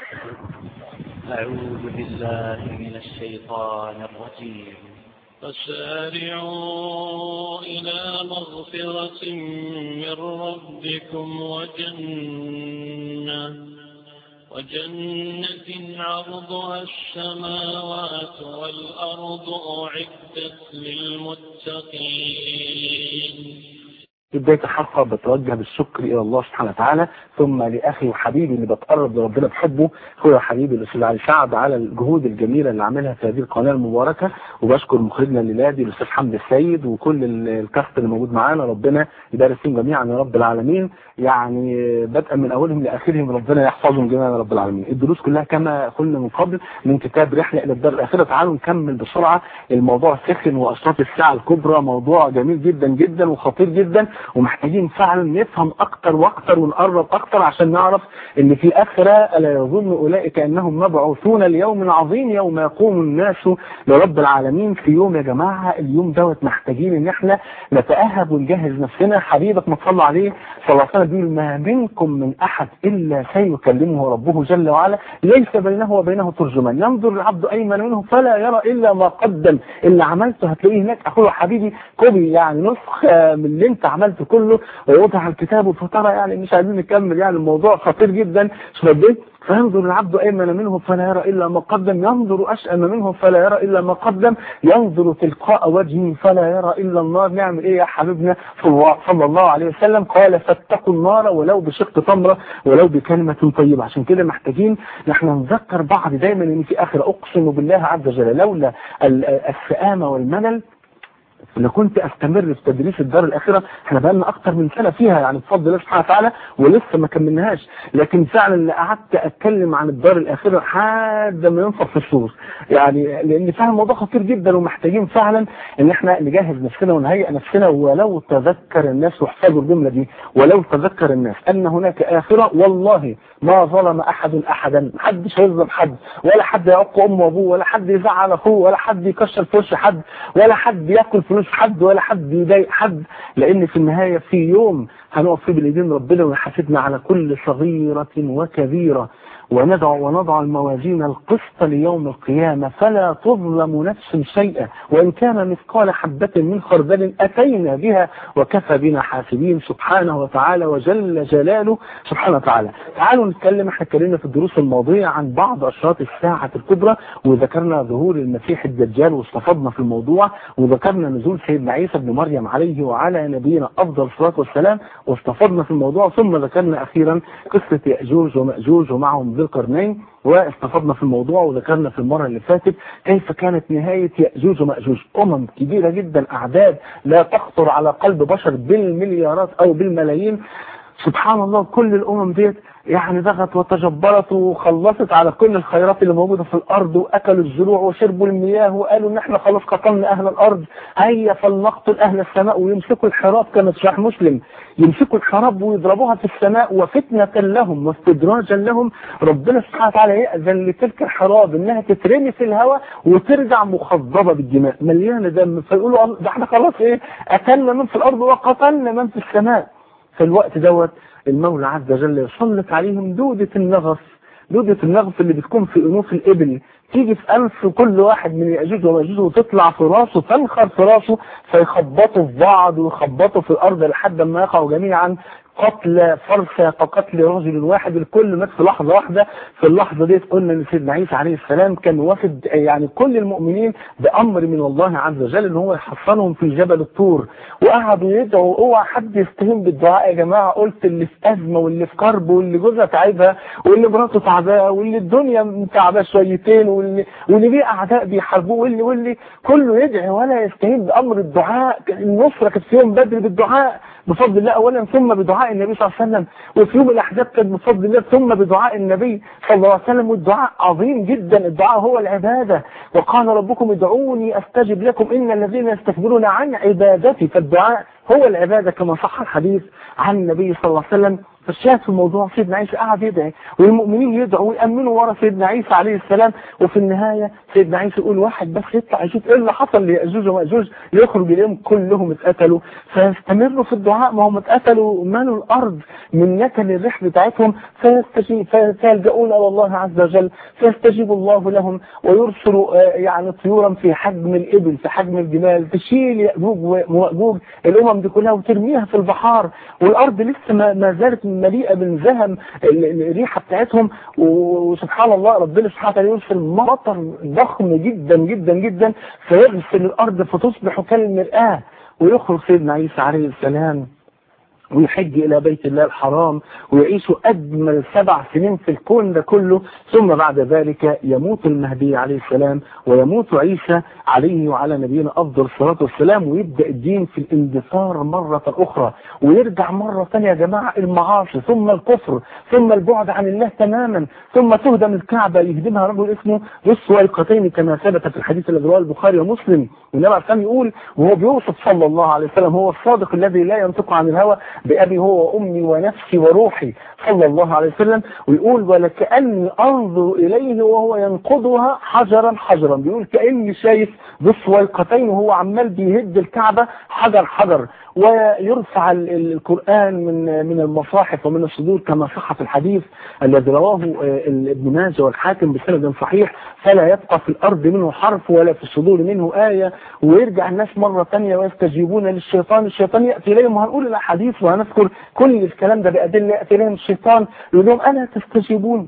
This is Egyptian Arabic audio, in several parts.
أعوذ بالله من الشيطان الرجيم فسارعوا إلى مغفرة من ربكم وجنة وجنة عرضها السماوات والأرض أعدت للمتقين في بداية الحلقة بتوجه بالشكر إلى الله سبحانه وتعالى ثم لأخي وحبيبي اللي بتقرب لربنا بحبه هو حبيبي الأستاذ علي سعد على الجهود الجميلة اللي عاملها في هذه القناة المباركة وبشكر مخرجنا الليلادي الأستاذ حمد السيد وكل ال- الكاست اللي موجود معانا ربنا يبارك فيهم جميعا يا رب العالمين يعني بدءا من أولهم لآخرهم ربنا يحفظهم جميعا يا رب العالمين الدروس كلها كما قلنا من قبل من كتاب رحلة إلى الدار الآخرة تعالوا نكمل بسرعة الموضوع سخن وأشراط الساعة الكبرى موضوع جميل جدا جدا وخطير جدا ومحتاجين فعلا نفهم اكتر واكتر ونقرب اكتر عشان نعرف ان في اخرة الا يظن اولئك انهم مبعوثون ليوم عظيم يوم يقوم الناس لرب العالمين في يوم يا جماعة اليوم دوت محتاجين ان احنا نتأهب ونجهز نفسنا حبيبك ما تصلى عليه صلى الله عليه وسلم بيقول ما منكم من احد الا سيكلمه ربه جل وعلا ليس بينه وبينه ترجمان ينظر العبد ايمن منه فلا يرى الا ما قدم اللي عملته هتلاقيه هناك اخويا حبيبي كوبي يعني نسخة من اللي انت عملته كله ووضع الكتاب فترى يعني مش عايزين نكمل يعني الموضوع خطير جدا شو بديت فينظر العبد أيمن منه فلا يرى إلا ما قدم ينظر أشأم منه فلا يرى إلا ما قدم ينظر تلقاء وجهه فلا يرى إلا النار نعمل إيه يا حبيبنا صلى الله عليه وسلم قال فاتقوا النار ولو بشق تمرة ولو بكلمة طيبة عشان كده محتاجين نحن نذكر بعض دايما ان في آخر أقسم بالله عز وجل لولا السآمة والملل انا كنت استمر في تدريس الدار الاخره احنا بقالنا اكتر من سنه فيها يعني بفضل الله سبحانه وتعالى ولسه ما كملناهاش لكن فعلا اللي قعدت اتكلم عن الدار الاخره لحد ما ينفخ في الصور يعني لان فعلا الموضوع خطير جدا ومحتاجين فعلا ان احنا نجهز نفسنا ونهيئ نفسنا ولو تذكر الناس واحفظوا الجمله دي ولو تذكر الناس ان هناك اخره والله ما ظلم احد احدا محدش هيظلم حد ولا حد يعق امه وابوه ولا حد يزعل اخوه ولا حد يكشر في وش حد ولا حد ياكل فلوس حد ولا حد يضايق حد لان في النهايه في يوم هنقف فيه بالايدين ربنا ويحاسبنا على كل صغيره وكبيره ونضع ونضع الموازين القسط ليوم القيامة فلا تظلم نفس شيئا وإن كان مثقال حبة من خردل أتينا بها وكفى بنا حاسبين سبحانه وتعالى وجل جلاله سبحانه وتعالى تعالوا نتكلم احنا اتكلمنا في الدروس الماضية عن بعض أشراط الساعة الكبرى وذكرنا ظهور المسيح الدجال واستفضنا في الموضوع وذكرنا نزول سيدنا عيسى بن مريم عليه وعلى نبينا أفضل الصلاة والسلام واستفضنا في الموضوع ثم ذكرنا أخيرا قصة يأجوج ومأجوج ومعهم ذي القرنين واستفضنا في الموضوع وذكرنا في المرة اللي فاتت كيف كانت نهاية يأجوج ومأجوج أمم كبيرة جدا أعداد لا تخطر على قلب بشر بالمليارات أو بالملايين سبحان الله كل الأمم ديت يعني بغت وتجبرت وخلصت على كل الخيرات اللي موجودة في الأرض وأكلوا الزروع وشربوا المياه وقالوا إن إحنا خلاص قتلنا أهل الأرض هيا فلنقتل أهل السماء ويمسكوا الحراب كما صحيح مسلم يمسكوا الحراب ويضربوها في السماء وفتنة لهم واستدراجا لهم ربنا سبحانه وتعالى يأذن لتلك الحراب إنها تترمي في الهواء وترجع مخضبة بالدماء مليانة دم فيقولوا ده احنا خلاص إيه قتلنا من في الأرض وقتلنا من في السماء في الوقت دوت المولى عز وجل يسلط عليهم دودة النغص دودة النغص اللي بتكون في أنوف الإبل تيجي في أنف كل واحد من يأجوج ومأجوج وتطلع في راسه تنخر في راسه فيخبطوا في بعض ويخبطوا في الأرض لحد ما يقعوا جميعا قتل فرسة كقتل رجل واحد الكل مات في لحظة واحدة في اللحظة دي قلنا ان سيدنا عيسى عليه السلام كان واخد يعني كل المؤمنين بأمر من الله عز وجل ان هو يحصنهم في جبل الطور وقعدوا يدعوا اوعى حد يستهين بالدعاء يا جماعة قلت اللي في أزمة واللي في كرب واللي جوزها تعبها واللي مراته تعباه واللي الدنيا تعباه شويتين واللي واللي ليه أعداء بيحاربوه واللي واللي كله يدعي ولا يستهين بأمر الدعاء النصرة كانت في يوم بدر بالدعاء بفضل الله أولا ثم بدعاء النبي صلى الله عليه وسلم وفي يوم الأحزاب كان بفضل الله ثم بدعاء النبي صلى الله عليه وسلم والدعاء عظيم جدا الدعاء هو العبادة وقال ربكم ادعوني أستجب لكم إن الذين يستكبرون عن عبادتي فالدعاء هو العبادة كما صح الحديث عن النبي صلى الله عليه وسلم فالشاهد في الموضوع سيدنا عيسى قعد يدعي والمؤمنين يدعوا ويأمنوا ورا سيدنا عيسى عليه السلام وفي النهاية سيدنا عيسى يقول واحد بس يطلع يشوف ايه اللي حصل ليأجوج ومأجوج يخرج اليوم كلهم اتقتلوا فيستمروا في الدعاء ما هم اتقتلوا مالوا الأرض من نكل الريح بتاعتهم فيستجيب فيلجؤون إلى الله عز وجل فيستجيب الله لهم ويرسل آه، يعني طيورا في حجم الإبل في حجم الجمال تشيل يأجوج ومأجوج الأمم دي كلها وترميها في البحار والأرض لسه ما ما زالت مليئة بالزهم ال- ال- الريحة بتاعتهم وسبحان الله ربنا سبحانه وتعالى يرسل مطر ضخم جدا جدا جدا فيغسل الأرض فتصبح كالمرآة ويخرج سيدنا عيسى عليه السلام ويحج إلى بيت الله الحرام ويعيش أجمل سبع سنين في الكون ده كله ثم بعد ذلك يموت المهدي عليه السلام ويموت عيسى عليه وعلى نبينا أفضل الصلاة والسلام ويبدأ الدين في الاندثار مرة أخرى ويرجع مرة ثانية يا جماعة المعاصي ثم الكفر ثم البعد عن الله تماما ثم تهدم الكعبة يهدمها رجل اسمه ذو السويقتين كما ثبت في الحديث الذي رواه البخاري ومسلم والنبي عليه السلام يقول وهو بيوصف صلى الله عليه وسلم هو الصادق الذي لا ينطق عن الهوى بأبي هو وأمي ونفسي وروحي صلى الله عليه وسلم ويقول ولكأني أنظر إليه وهو ينقضها حجرا حجرا بيقول كأني شايف بالسويقتين وهو عمال بيهد الكعبة حجر حجر ويرفع ال- ال- القرآن من من المصاحف ومن الصدور كما صح في الحديث الذي رواه آه، ال- ابن ماجه والحاكم بسند صحيح فلا يبقى في الأرض منه حرف ولا في الصدور منه آية ويرجع الناس مرة ثانية ويستجيبون للشيطان الشيطان يأتي إليهم وهنقول الأحاديث وهنذكر كل الكلام ده بأدلة يأتي إليهم الشيطان يقول لهم ألا تستجيبون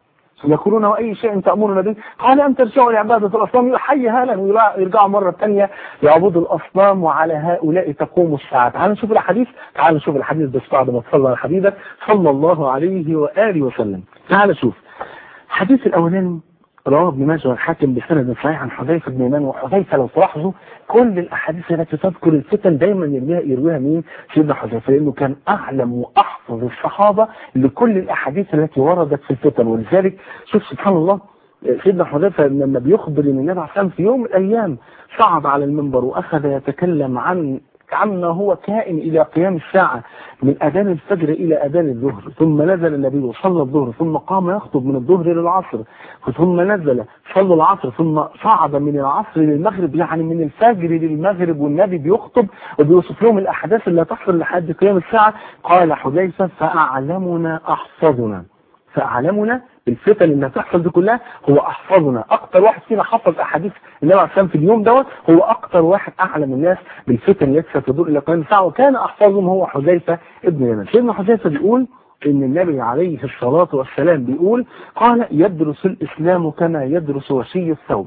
يقولون وأي شيء تأمرنا به قال أن ترجعوا لعبادة الأصنام يقول حي هلا ويرجعوا مرة ثانية يعبدوا الأصنام وعلى هؤلاء تقوم الساعة تعالوا نشوف الحديث تعالوا نشوف الحديث بس بعد ما تصلى على حبيبك صلى الله عليه وآله وسلم تعالوا شوف الحديث الأولاني رواه ابن ماجه والحاكم بسند صحيح عن حذيفه بن يمان وحذيفه لو تلاحظوا كل الاحاديث التي تذكر الفتن دايما يرويها يرويها مين؟ سيدنا حذيفه لانه كان اعلم واحفظ الصحابه لكل الاحاديث التي وردت في الفتن ولذلك شوف سبحان الله سيدنا حذيفه لما بيخبر ان النبي عليه الصلاه في يوم من الايام صعد على المنبر واخذ يتكلم عن عما هو كائن إلى قيام الساعة من أذان الفجر إلى أذان الظهر ثم نزل النبي وصلى الظهر ثم قام يخطب من الظهر إلى العصر ثم نزل صلى العصر ثم صعد من العصر للمغرب يعني من الفجر للمغرب والنبي بيخطب وبيوصف لهم الأحداث اللي تحصل لحد قيام الساعة قال حذيفة فأعلمنا أحفظنا فأعلمنا الفتن اللي هتحصل دي كلها هو أحفظنا أكتر واحد فينا حفظ أحاديث النبي عليه السلام في اليوم دوت هو أكتر واحد أعلم الناس بالفتن التي ستدور إلى قيام الساعة وكان أحفظهم هو حذيفة ابن يمان سيدنا حذيفة بيقول إن النبي عليه الصلاة والسلام بيقول قال يدرس الإسلام كما يدرس وشي الثوب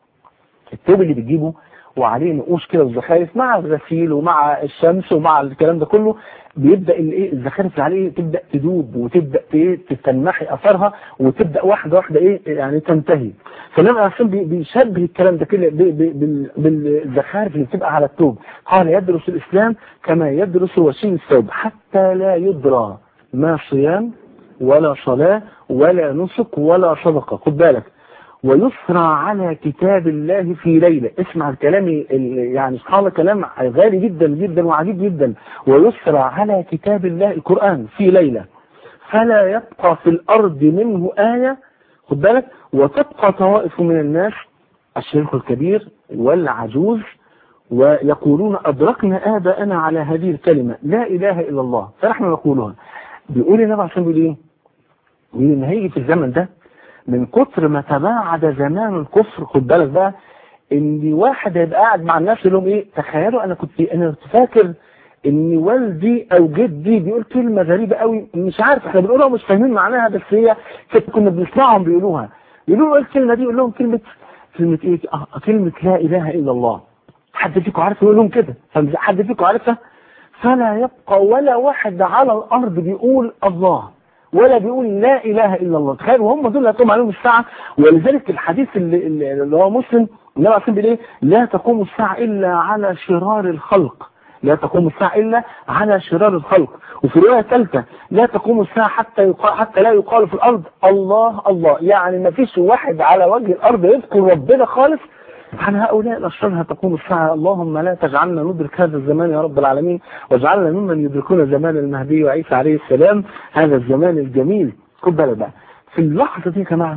الثوب اللي بتجيبه وعليه نقوش كده الزخارف مع الغسيل ومع الشمس ومع الكلام ده كله بيبدا الايه الزخارف اللي عليه تبدا تدوب وتبدا ايه تتنحي اثرها وتبدا واحده واحده ايه يعني تنتهي فالنبي عليه الصلاه بيشبه الكلام ده كده ب- ب- بال- بالزخارف اللي بتبقى على الثوب قال يدرس الاسلام كما يدرس وشي الثوب حتى لا يدرى ما صيام ولا صلاه ولا نسك ولا صدقه خد بالك ويسرى على كتاب الله في ليلة اسمع الكلام ال- يعني سبحان الله كلام غالي جدا جدا وعجيب جدا ويسرى على كتاب الله القرآن في ليلة فلا يبقى في الأرض منه آية خد بالك وتبقى طوائف من الناس الشيخ الكبير والعجوز ويقولون أدركنا آباءنا على هذه الكلمة لا إله إلا الله فنحن نقولها بيقول النبي عشان بيقول إيه؟ بيقول إن هيجي في الزمن ده من كتر ما تباعد زمان الكفر خد بالك بقى ان واحد هيبقى قاعد مع الناس يقول لهم ايه تخيلوا انا كنت انا كنت فاكر ان والدي او جدي بيقول كلمه غريبه قوي مش عارف احنا بنقولها ومش فاهمين معناها بس هي كانت كنا بنسمعهم بيقولوها يقولوا ايه الكلمه دي يقول لهم كلمه كلمه ايه اه كلمه لا اله الا الله حد فيكم عارف يقول لهم كده حد فيكم عارفها فلا يبقى ولا واحد على الارض بيقول الله ولا بيقول لا اله الا الله تخيلوا هم دول اللي هتقوم عليهم الساعه ولذلك الحديث اللي, اللي هو مسلم النبي عليه الصلاه والسلام لا تقوم الساعه الا على شرار الخلق لا تقوم الساعة إلا على شرار الخلق وفي رواية ثالثة لا تقوم الساعة حتى يقال حتى لا يقال في الأرض الله الله يعني ما فيش واحد على وجه الأرض يذكر ربنا خالص عن هؤلاء الأشرار هتقوم الساعة اللهم لا تجعلنا ندرك هذا الزمان يا رب العالمين واجعلنا ممن يدركون زمان المهدي وعيسى عليه السلام هذا الزمان الجميل خد بالك بقى في اللحظة دي يا جماعة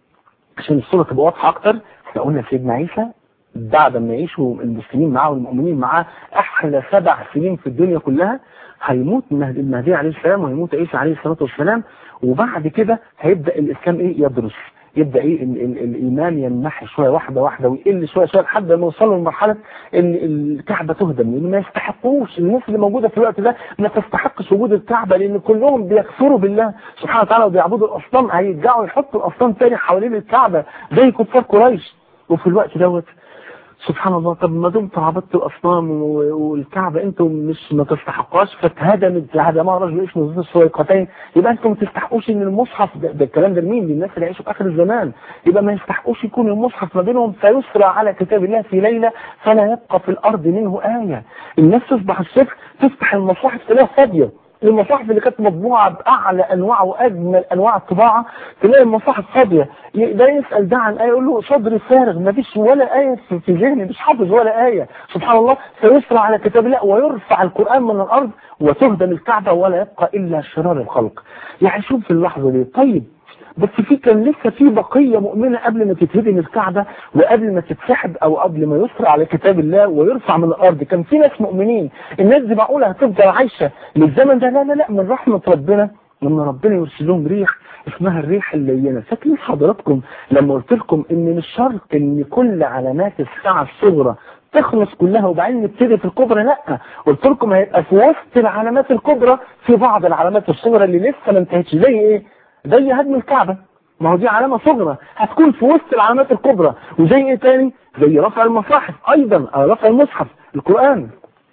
عشان الصورة تبقى واضحة أكتر احنا قلنا سيدنا عيسى بعد ما يعيشوا المسلمين معاه والمؤمنين معاه أحلى سبع سنين في الدنيا كلها هيموت المهدي المهدي عليه السلام وهيموت عيسى عليه الصلاة والسلام وبعد كده هيبدأ الإسلام إيه يدرس يبدأ إيه ال ال الإيمان ينمحي شوية واحدة واحدة ويقل شوية شوية لحد ما يوصلوا لمرحلة إن الكعبة تهدم لأن ما يستحقوش الناس اللي موجودة في الوقت ده ما تستحقش وجود الكعبة لأن كلهم بيكفروا بالله سبحانه وتعالى وبيعبدوا الأصنام هيرجعوا يحطوا الأصنام تاني حوالين الكعبة زي كفار قريش وفي الوقت دوت سبحان الله طب ما دمتم عبدتوا الاصنام والكعبه انتم مش ما تستحقوهاش فاتهدمت هدمها رجل اسمه ذو السويقتين يبقى انتم ما تستحقوش ان المصحف ده, ده الكلام ده لمين للناس اللي يعيشوا في اخر الزمان يبقى ما يستحقوش يكون المصحف ما بينهم فيسرى على كتاب الله في ليله فلا يبقى في الارض منه ايه الناس تصبح الصبح تفتح المصاحف تلاقيها فاضيه المصاحف اللي كانت مطبوعة بأعلى أنواع وأجمل أنواع الطباعة تلاقي المصاحف فاضية ده يسأل ده عن آية يقول له صدري فارغ ما فيش ولا آية في ذهني مش حافظ ولا آية سبحان الله فيسرى على كتاب الله ويرفع القرآن من الأرض وتهدم الكعبة ولا يبقى إلا شرار الخلق يعني شوف في اللحظة دي طيب بس في كان لسه في بقية مؤمنة قبل ما تتهدم الكعبة وقبل ما تتسحب او قبل ما يسرى على كتاب الله ويرفع من الارض كان في ناس مؤمنين الناس دي معقولة هتفضل عايشة للزمن ده لا لا لا من رحمة ربنا لما ربنا يرسل لهم ريح اسمها الريح اللينة فاكرين حضراتكم لما قلت لكم ان مش شرط ان كل علامات الساعة الصغرى تخلص كلها وبعدين نبتدي في الكبرى لا قلت لكم هيبقى في وسط العلامات الكبرى في بعض العلامات الصغرى اللي لسه ما انتهتش زي ايه زي هدم الكعبة ما هو دي علامة صغرى هتكون في وسط العلامات الكبرى وزي ايه تاني زي رفع المصاحف ايضا رفع المصحف القرآن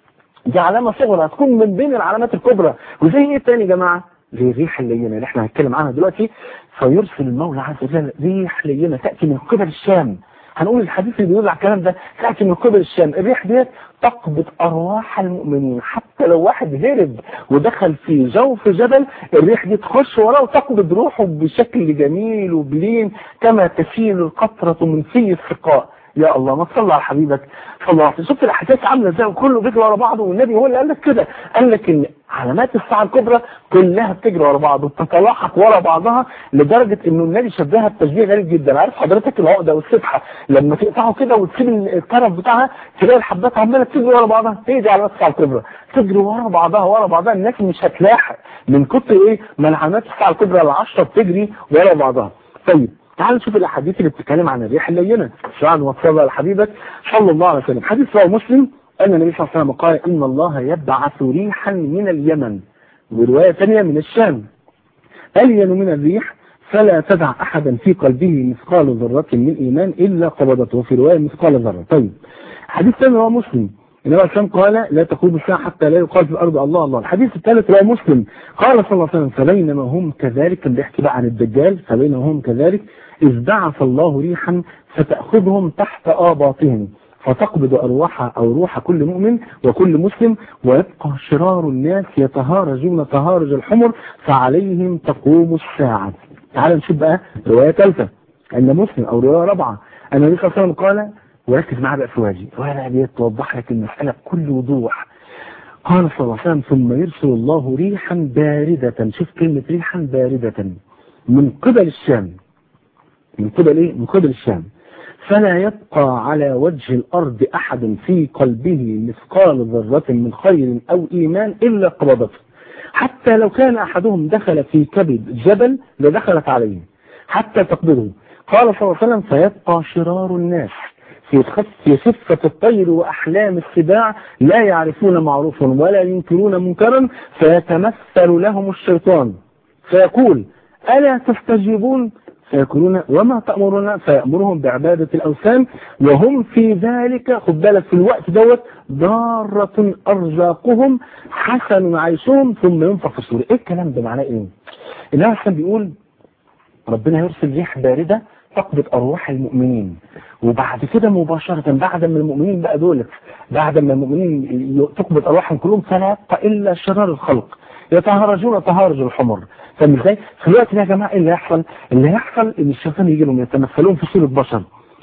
دي علامة صغرى هتكون من بين العلامات الكبرى وزي ايه تاني يا جماعة زي الريح اللينة اللي احنا هنتكلم عنها دلوقتي فيرسل المولى عز وجل ريح لينة تأتي من قبل الشام هنقول الحديث اللي بيقول على الكلام ده تأتي من قبل الشام الريح ديت تقبض أرواح المؤمنين حتى لو واحد هرب ودخل في جوف جبل الريح دي تخش وراه وتقبض روحه بشكل جميل وبلين كما تسيل القطرة من في السقاء يا الله ما تصلى على حبيبك صلى الله عليه وسلم شفت الاحداث عامله ازاي وكله بيجري ورا بعضه والنبي هو اللي قال لك كده قال لك ان علامات الساعه الكبرى كلها بتجري ورا بعض وبتتلاحق ورا بعضها لدرجه انه النبي شبهها بتشبيه غريب جدا عارف حضرتك العقده والسبحه لما تقطعه كده وتسيب الطرف بتاعها تلاقي الحبات عماله تجري ورا بعضها هي دي علامات الساعه الكبرى تجري ورا بعضها ورا بعضها الناس مش هتلاحق من كتر ايه ما علامات الساعه الكبرى العشره بتجري ورا بعضها طيب تعال نشوف الاحاديث اللي بتتكلم عن الريح اللينه سواء وصلى على حبيبك صلى الله عليه وسلم حديث رواه مسلم ان النبي صلى الله عليه وسلم قال ان الله يبعث ريحا من اليمن وروايه ثانيه من الشام الين من الريح فلا تدع احدا في قلبه مثقال ذره من ايمان الا قبضته وفي روايه مثقال ذره طيب حديث ثاني رواه مسلم النبي عليه الصلاه قال لا تقوم الساعه حتى لا يقال في الارض الله الله الحديث الثالث رواه مسلم قال صلى الله عليه وسلم فبينما هم كذلك كان بيحكي بقى عن الدجال فبينما هم كذلك إذ بعث الله ريحا فتأخذهم تحت آباطهم فتقبض أرواح أو روح كل مؤمن وكل مسلم ويبقى شرار الناس يتهارجون تهارج الحمر فعليهم تقوم الساعة تعال نشوف بقى رواية ثالثة أن مسلم أو رواية رابعة أن النبي صلى الله عليه وسلم قال وركز معاه بقى في واجي الرواية دي توضح لك المسألة بكل وضوح قال صلى الله عليه وسلم ثم يرسل الله ريحا باردة شوف كلمة ريحا باردة من قبل الشام من قبل ايه من قبل الشام فلا يبقى على وجه الارض احد في قلبه مثقال ذرة من خير او ايمان الا قبضته حتى لو كان احدهم دخل في كبد جبل لدخلت عليه حتى تقبضه قال صلى الله عليه وسلم فيبقى شرار الناس في في خفة الطير وأحلام السباع لا يعرفون معروفا ولا ينكرون منكرا فيتمثل لهم الشيطان فيقول ألا تستجيبون فيقولون وما تأمرنا فيأمرهم بعبادة الأوثان وهم في ذلك خد بالك في الوقت دوت ضارة أرزاقهم حسن عيشهم ثم ينفخ في الصور إيه الكلام ده معناه إيه؟ النبي كان بيقول ربنا يرسل ريح باردة تقبض أرواح المؤمنين وبعد كده مباشرة بعد ما المؤمنين بقى دولت بعد ما المؤمنين تقبض أرواحهم كلهم فلا يبقى إلا شرار الخلق يتهرجون تهارج الحمر فاهم ازاي؟ في الوقت ده يا جماعه ايه اللي هيحصل؟ اللي هيحصل ان الشيطان يجي لهم يتمثلون في صوره بشر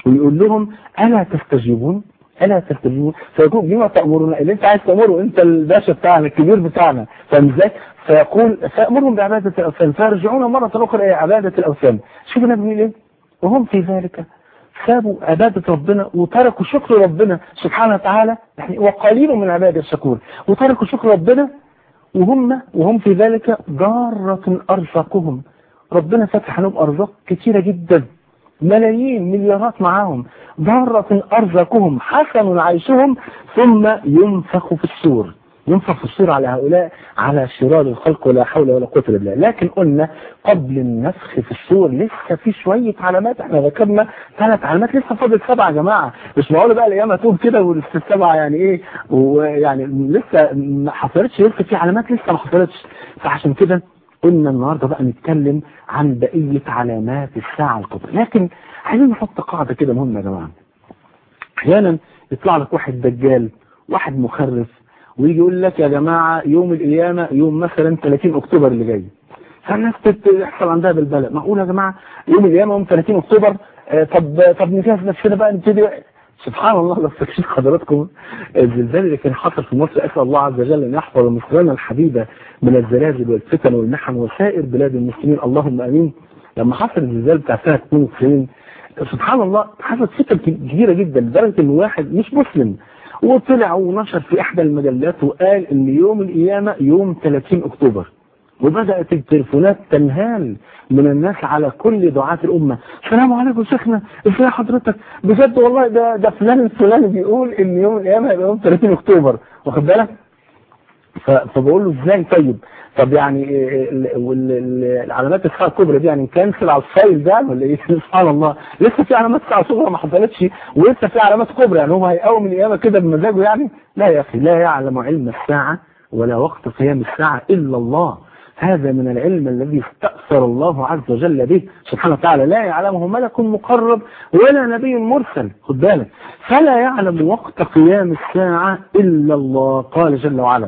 ويقول لهم ألا تستجيبون ألا تستجيبون فيقول بما تأمرون اللي أنت عايز تأمره أنت الباشا بتاعنا الكبير بتاعنا فاهم ازاي؟ فيقول فأمرهم بعبادة الأوثان فيرجعون مرة أخرى إلى عبادة الأوثان شوف النبي بيقول إيه؟ وهم في ذلك سابوا عبادة ربنا وتركوا شكر ربنا سبحانه وتعالى يعني وقليل من عباد الشكور وتركوا شكر ربنا وهم وهم في ذلك ضارة أرزقهم ربنا فتح لهم أرزاق كثيرة جدا ملايين مليارات معاهم ضارة أرزقهم حسن عيشهم ثم ينفخ في السور ينفخ في السور على هؤلاء على شرار الخلق ولا حول ولا قوة الا بالله لكن قلنا قبل النفخ في السور لسه في شوية علامات احنا ذكرنا ثلاث علامات لسه فاضل سبعة يا جماعة مش معقول بقى الايام هتقوم كده والسبعة يعني ايه ويعني لسه ما حصلتش لسه في علامات لسه ما حصلتش فعشان كده قلنا النهارده بقى نتكلم عن بقية علامات الساعة الكبرى لكن عايزين نحط قاعدة كده مهمة يا جماعة احيانا يطلع لك واحد دجال واحد مخرف ويجي يقول لك يا جماعة يوم القيامة يوم مثلا 30 اكتوبر اللي جاي فالناس يحصل عندها بالبلاء معقول يا جماعة يوم القيامة يوم 30 اكتوبر آه طب طب نجهز نفسنا بقى نبتدي سبحان الله لو تكشف حضراتكم الزلزال اللي كان حصل في مصر اسال الله عز وجل ان يحفظ مصرنا الحبيبه من الزلازل والفتن والمحن وسائر بلاد المسلمين اللهم امين لما حصل الزلزال بتاع سنه 92 سبحان الله حصلت فتن كبيره جدا لدرجه ان واحد مش مسلم وطلع ونشر في احدى المجلات وقال ان يوم القيامه يوم 30 اكتوبر وبدأت التليفونات تنهال من الناس على كل دعاة الأمة السلام عليكم شيخنا ازاي حضرتك بجد والله ده ده فلان الفلاني بيقول ان يوم القيامة هيبقى يوم 30 اكتوبر واخد بالك فبقول له ازاي طيب طب يعني العلامات الساعة الكبرى دي يعني كانسل على الفايل ده ولا ايه سبحان الله لسه في علامات ساعة صغرى ما حصلتش ولسه في علامات كبرى يعني هو هيقوم القيامة كده بمزاجه يعني لا يا اخي لا يعلم علم الساعة ولا وقت قيام الساعة الا الله هذا من العلم الذي استأثر الله عز وجل به سبحانه وتعالى لا يعلمه ملك مقرب ولا نبي مرسل خد بالك فلا يعلم وقت قيام الساعة إلا الله قال جل وعلا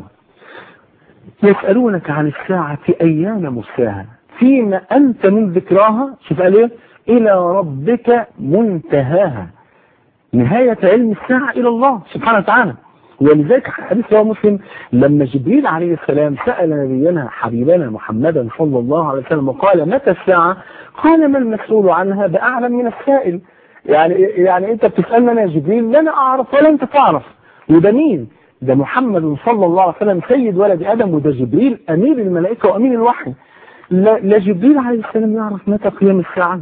يسألونك عن الساعة أيان مرساها فيما أنت من ذكراها شوف قال ايه إلى ربك منتهاها نهاية علم الساعة إلى الله سبحانه وتعالى ولذلك حديث رواه مسلم لما جبريل عليه السلام سأل نبينا حبيبنا محمدا صلى الله عليه وسلم وقال متى الساعة قال ما المسؤول عنها بأعلم من السائل يعني يعني انت بتسألنا انا يا جبريل لا انا اعرف ولا انت تعرف وده مين ده محمد صلى الله عليه وسلم سيد ولد ادم وده جبريل امير الملائكة وامين الوحي لا, لا جبريل عليه السلام يعرف متى قيام الساعة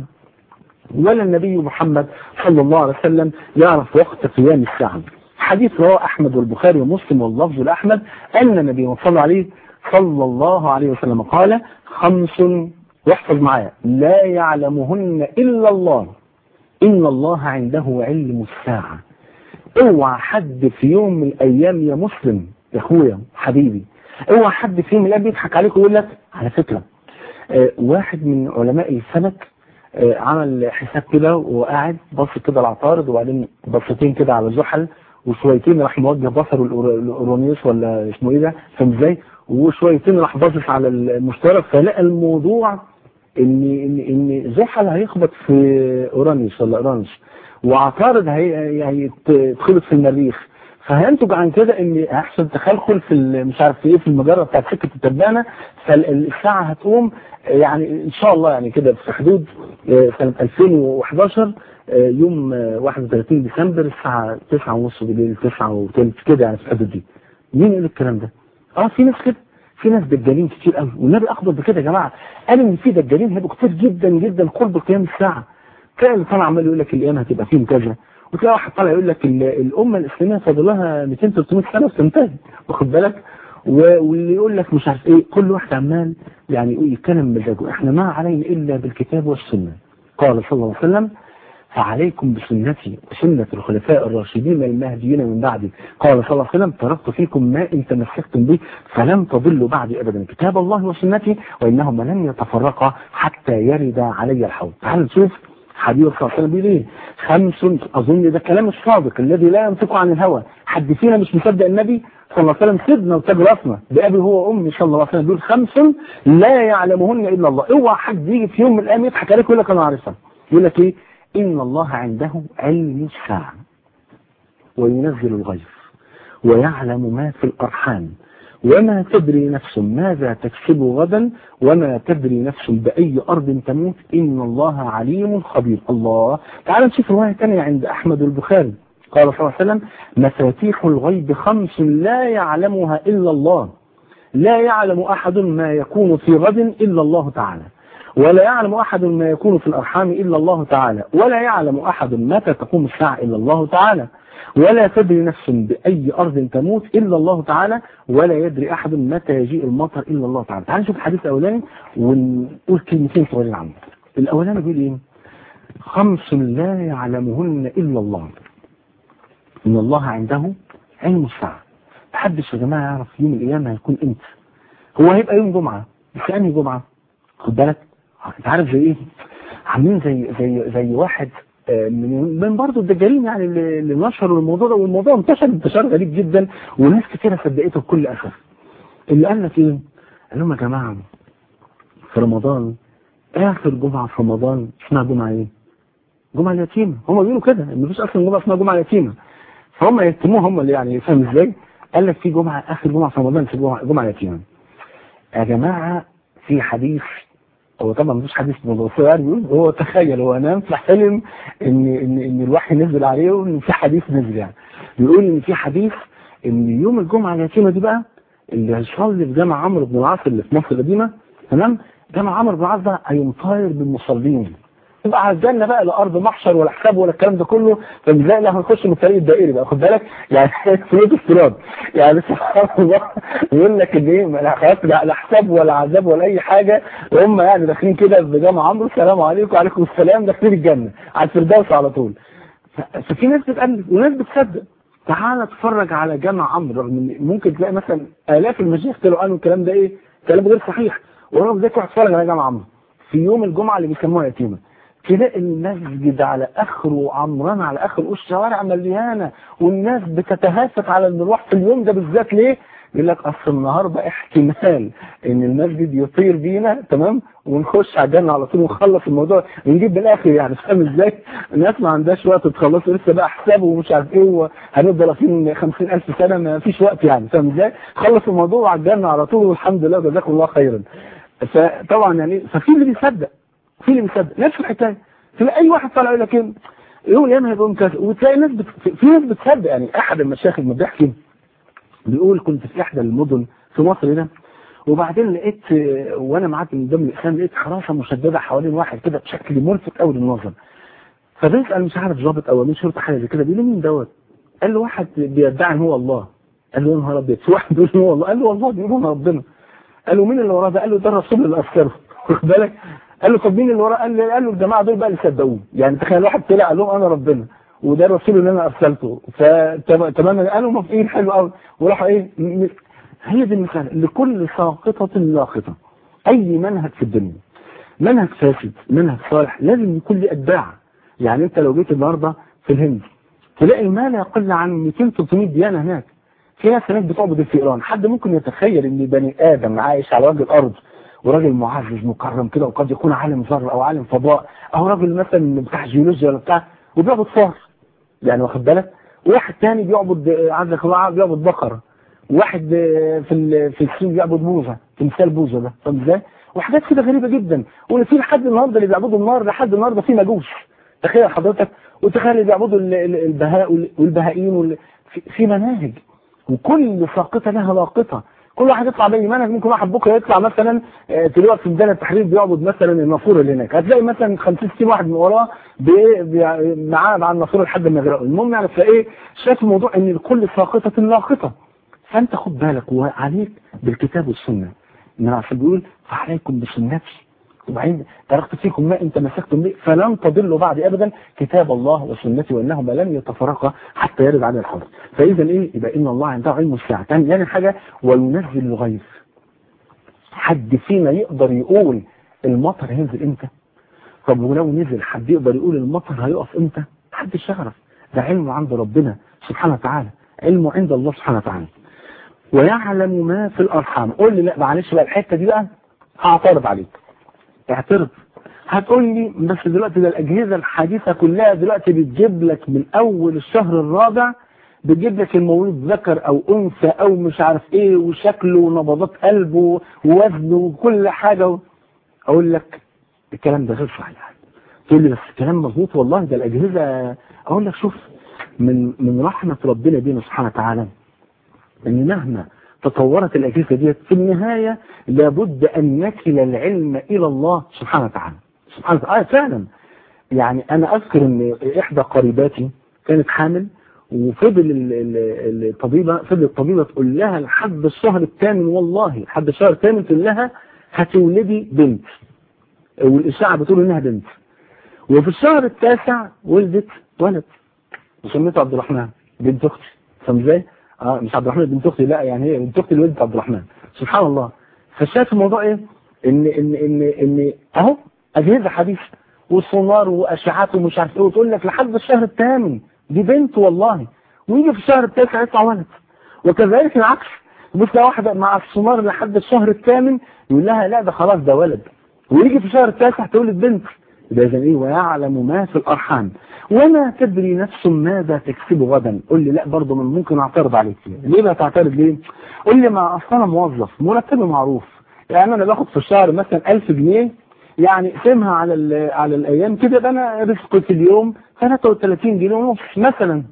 ولا النبي محمد صلى الله عليه وسلم يعرف وقت قيام الساعة حديث رواه أحمد والبخاري ومسلم واللفظ الأحمد أن النبي صلى عليه صلى الله عليه وسلم قال خمس واحفظ معايا لا يعلمهن إلا الله إن الله عنده علم الساعة اوعى حد في يوم من الأيام يا مسلم يا أخويا حبيبي اوعى حد في يوم من الأيام يضحك عليك ويقول لك على فكرة اه واحد من علماء الفلك اه عمل حساب كده وقاعد بص كده العطارد وبعدين بصتين كده على زحل وشويتين راح موجه بصره الاورانيوس ولا اسمه ايه ده فاهم ازاي وشويتين راح باصص على المشترك فلقى الموضوع ان ان ان زحل هيخبط في اورانيوس ولا اورانوس وعطارد هيتخبط في المريخ فهينتج عن كده ان هيحصل تخلخل في مش عارف ايه في المجره بتاعت سكه التبانه فالساعه هتقوم يعني ان شاء الله يعني كده في حدود سنه 2011 يوم 31 ديسمبر الساعة 9 ونص بالليل 9 وثلث كده يعني في الحدود دي مين يقول الكلام ده؟ اه في ناس كده في ناس دجالين كتير قوي والنبي اخبر بكده يا جماعه قال ان في دجالين هيبقوا كتير جدا جدا قرب قيام الساعه تلاقي اللي طالع عمال يقول لك القيامه هتبقى فيهم كذا وتلاقي واحد طالع يقول لك الامه الاسلاميه فاضل لها 200 300 سنه وتنتهي واخد بالك واللي يقول لك مش عارف ايه كل واحد عمال يعني يتكلم مزاجه احنا ما علينا الا بالكتاب والسنه قال صلى الله عليه وسلم فعليكم بسنتي وسنة الخلفاء الراشدين المهديين من بعدي قال صلى الله عليه وسلم تركت فيكم ما إن تمسكتم به فلم تضلوا بعدي أبدا كتاب الله وسنتي وإنهما لن يتفرقا حتى يرد علي الحوض تعال نشوف حديث صلى الله عليه وسلم بيقول ايه خمس اظن ده كلام الصادق الذي لا ينطق عن الهوى حد فينا مش مصدق النبي صلى الله عليه وسلم سيدنا وتاج راسنا بأبي هو وأمي صلى الله عليه وسلم بيقول خمس لا يعلمهن إلا الله اوعى حد يجي في يوم من الأيام يضحك عليك ويقول لك أنا عارفها يقول لك إيه إن الله عنده علم الساعة وينزل الغيث ويعلم ما في الأرحام وما تدري نفس ماذا تكسب غدا وما تدري نفس بأي أرض تموت إن الله عليم خبير الله تعال نشوف رواية ثانية عند أحمد البخاري قال صلى الله عليه وسلم مفاتيح الغيب خمس لا يعلمها إلا الله لا يعلم أحد ما يكون في غد إلا الله تعالى ولا يعلم أحد ما يكون في الأرحام إلا الله تعالى ولا يعلم أحد متى تقوم الساعة إلا الله تعالى ولا تدري نفس بأي أرض تموت إلا الله تعالى ولا يدري أحد متى يجيء المطر إلا الله تعالى تعال نشوف الحديث الأولاني ونقول كلمتين صغيرين عنه الأولاني بيقول إيه خمس لا يعلمهن إلا الله إن الله عنده علم الساعة محدش يا جماعة يعرف يوم القيامة هيكون إمتى هو هيبقى يوم جمعة بس أنهي جمعة خد بالك أنت عارف زي إيه عاملين زي زي زي واحد من من برضه الدجالين يعني اللي نشروا الموضوع ده والموضوع انتشر انتشار غريب جدا وناس كتير صدقته بكل اسف اللي قال لك ايه؟ قال لهم يا جماعه في رمضان اخر جمعه في رمضان اسمها جمعه ايه؟ جمعه اليتيمه هم بيقولوا كده ان مفيش اصلا جمعه اسمها جمعه يتيمه فهم يتموها هم اللي يعني فاهم ازاي؟ قال لك في جمعه اخر جمعه في رمضان في جمعه جمعه يتيمه يا جماعه في حديث هو طبعا مفيش حديث موضوع يعني هو تخيل هو نام فحلم ان ان ان الوحي نزل عليه وان في حديث نزل يعني بيقول ان في حديث ان يوم الجمعه اليتيمه دي بقى اللي هيصلي في جامع عمرو بن العاص اللي في مصر القديمه تمام جامع عمرو بن العاص ده هيقوم طاير بالمصلين يبقى على الجنه بقى لا ارض محشر ولا حساب ولا الكلام ده كله فبنلاقي لا هنخش من الطريق الدائري بقى خد بالك يعني فلوس افتراض يعني سبحان الله يقول لك ان ايه لا خلاص لا حساب ولا عذاب ولا اي حاجه هم يعني داخلين كده في جامع عمرو السلام عليكم وعليكم السلام داخلين الجنه على الفردوس على طول ففي ناس بتقلب وناس بتصدق تعال اتفرج على جامع عمرو رغم ان ممكن تلاقي مثلا الاف المشايخ طلعوا قالوا الكلام ده ايه كلام غير صحيح ورغم ذلك روح اتفرج على جامع عمرو في يوم الجمعه اللي بيسموها يتيمه تلاقي المسجد على اخره عمران على اخر الشوارع مليانه والناس بتتهافت على المروح في اليوم ده بالذات ليه؟ يقول لك اصل النهارده احتمال ان المسجد يطير بينا تمام ونخش على الجنه على طول ونخلص الموضوع ونجيب بالاخر يعني فاهم ازاي؟ الناس ما عندهاش وقت تخلصوا لسه بقى حسابه ومش عارف ايه وهنفضل واقفين 50000 سنه ما فيش وقت يعني فاهم ازاي؟ خلص الموضوع على الجنه على طول والحمد لله جزاكم الله خيرا. فطبعا يعني ففي اللي بيصدق في اللي بيصدق نفس الحكايه تلاقي اي واحد طالع يقول لك ايه يوم القيامه هيبقى كذا وتلاقي ناس بت... في ناس بتصدق يعني احد المشايخ لما بيحكي بيقول كنت في احدى المدن في مصر هنا وبعدين لقيت وانا معدي من قدام الاقسام لقيت حراسه مشدده حوالين واحد كده بشكل ملفت قوي للنظر فبيسال مش عارف ضابط او امين شرطه حاجه زي كده بيقول له مين دوت؟ قال له واحد بيدعي ان هو الله قال له يا نهار ابيض في واحد بيقول هو الله قال له والله بيقول انا ربنا قال له مين اللي وراه ده؟ قال له ده الرسول اللي ارسله واخد بالك؟ قال له طب مين اللي وراه قال له قال له الجماعه دول بقى اللي صدقوه يعني تخيل واحد طلع قال لهم انا ربنا وده الرسول اللي انا ارسلته فتمام قالوا موافقين حلو قوي وراحوا ايه هي دي المثال لكل ساقطه لاقطه اي منهج في الدنيا منهج فاسد منهج صالح لازم يكون له اتباع يعني انت لو جيت النهارده في الهند تلاقي ما لا يقل عن 200 300 ديانه هناك في ناس هناك بتعبد الفئران حد ممكن يتخيل ان بني ادم عايش على وجه الارض وراجل معزز مكرم كده وقد يكون عالم ذره او عالم فضاء او راجل مثلا بتاع جيولوجيا ولا بتاع وبيعبد فار يعني واخد بالك واحد تاني بيعبد عندك الله بيعبد بقره واحد في في الصين بيعبد بوذا تمثال بوذا ده طب ازاي وحاجات كده غريبه جدا وفي لحد النهارده اللي بيعبدوا النار لحد النهارده في مجوس تخيل حضرتك وتخيل اللي بيعبدوا البهاء والبهائيين في مناهج وكل ساقطه لها لاقطه كل واحد يطلع باي منهج ممكن واحد بكره يطلع مثلا دلوقتي في ميدان التحرير بيعبد مثلا النافوره اللي هناك هتلاقي مثلا 50 60 واحد من وراه معاه مع النافوره لحد ما يغرقوا المهم يعني تلاقيه شايف الموضوع ان الكل ساقطه لاقطه فانت خد بالك وعليك بالكتاب والسنه ان الرسول بيقول فعليكم بسنتي وبعدين تركت فيكم ما ان تمسكتم به فلن تضلوا بعدي ابدا كتاب الله وسنتي وانهما لن يتفرقا حتى يرد على الحوض فاذا ايه يبقى ان الله عنده علم الساعه ثاني يعني حاجه وينزل الغيث حد فينا يقدر يقول المطر هينزل امتى طب ولو نزل حد يقدر يقول المطر هيقف امتى محدش يعرف ده علمه عند ربنا سبحانه وتعالى علمه عند الله سبحانه وتعالى ويعلم ما في الارحام قول لي لا معلش بقى الحته دي بقى هعترض عليك اعترض هتقول لي بس دلوقتي ده الأجهزة الحديثة كلها دلوقتي بتجيب لك من أول الشهر الرابع بتجيب لك المولود ذكر أو أنثى أو مش عارف إيه وشكله ونبضات قلبه ووزنه وكل حاجة أقول لك الكلام ده غير صحيح تقول لي بس الكلام مظبوط والله ده الأجهزة أقول لك شوف من من رحمة ربنا بينا سبحانه وتعالى ان مهما تطورت الأجهزة ديت في النهاية لابد أن نكل العلم إلى الله سبحانه وتعالى سبحانه وتعالى آه فعلا يعني أنا أذكر أن إحدى قريباتي كانت حامل وفضل ال- ال- الطبيبة فضل الطبيبة تقول لها لحد الشهر الثامن والله لحد الشهر الثامن تقول لها هتولدي بنت والإشاعة بتقول إنها بنت وفي الشهر التاسع ولدت ولد وسميته عبد الرحمن بنت اختي فاهم ازاي؟ اه مش عبد الرحمن بنت اختي لا يعني هي بنت اختي اللي ولدت عبد الرحمن سبحان الله فشايف الموضوع ايه؟ ان ان ان ان اهو اجهزه حديثه وسونار واشعات ومش عارف ايه وتقول لك لحد الشهر الثامن دي بنت والله ويجي في الشهر التاسع يطلع ولد وكذلك العكس بص لو واحده مع السونار لحد الشهر الثامن يقول لها لا ده خلاص ده ولد ويجي في الشهر التاسع تولد بنت يبقى اذا ايه ويعلم ما في الارحام وما تدري نفس ماذا تكسب غدا قول لي لا برضه من ممكن اعترض عليك ليه بقى تعترض ليه قول لي ما اصل انا موظف مرتبي معروف يعني انا باخد في الشهر مثلا 1000 جنيه يعني اقسمها على ال- على الايام كده يبقى انا رزقي في اليوم 33 جنيه ونص مثلا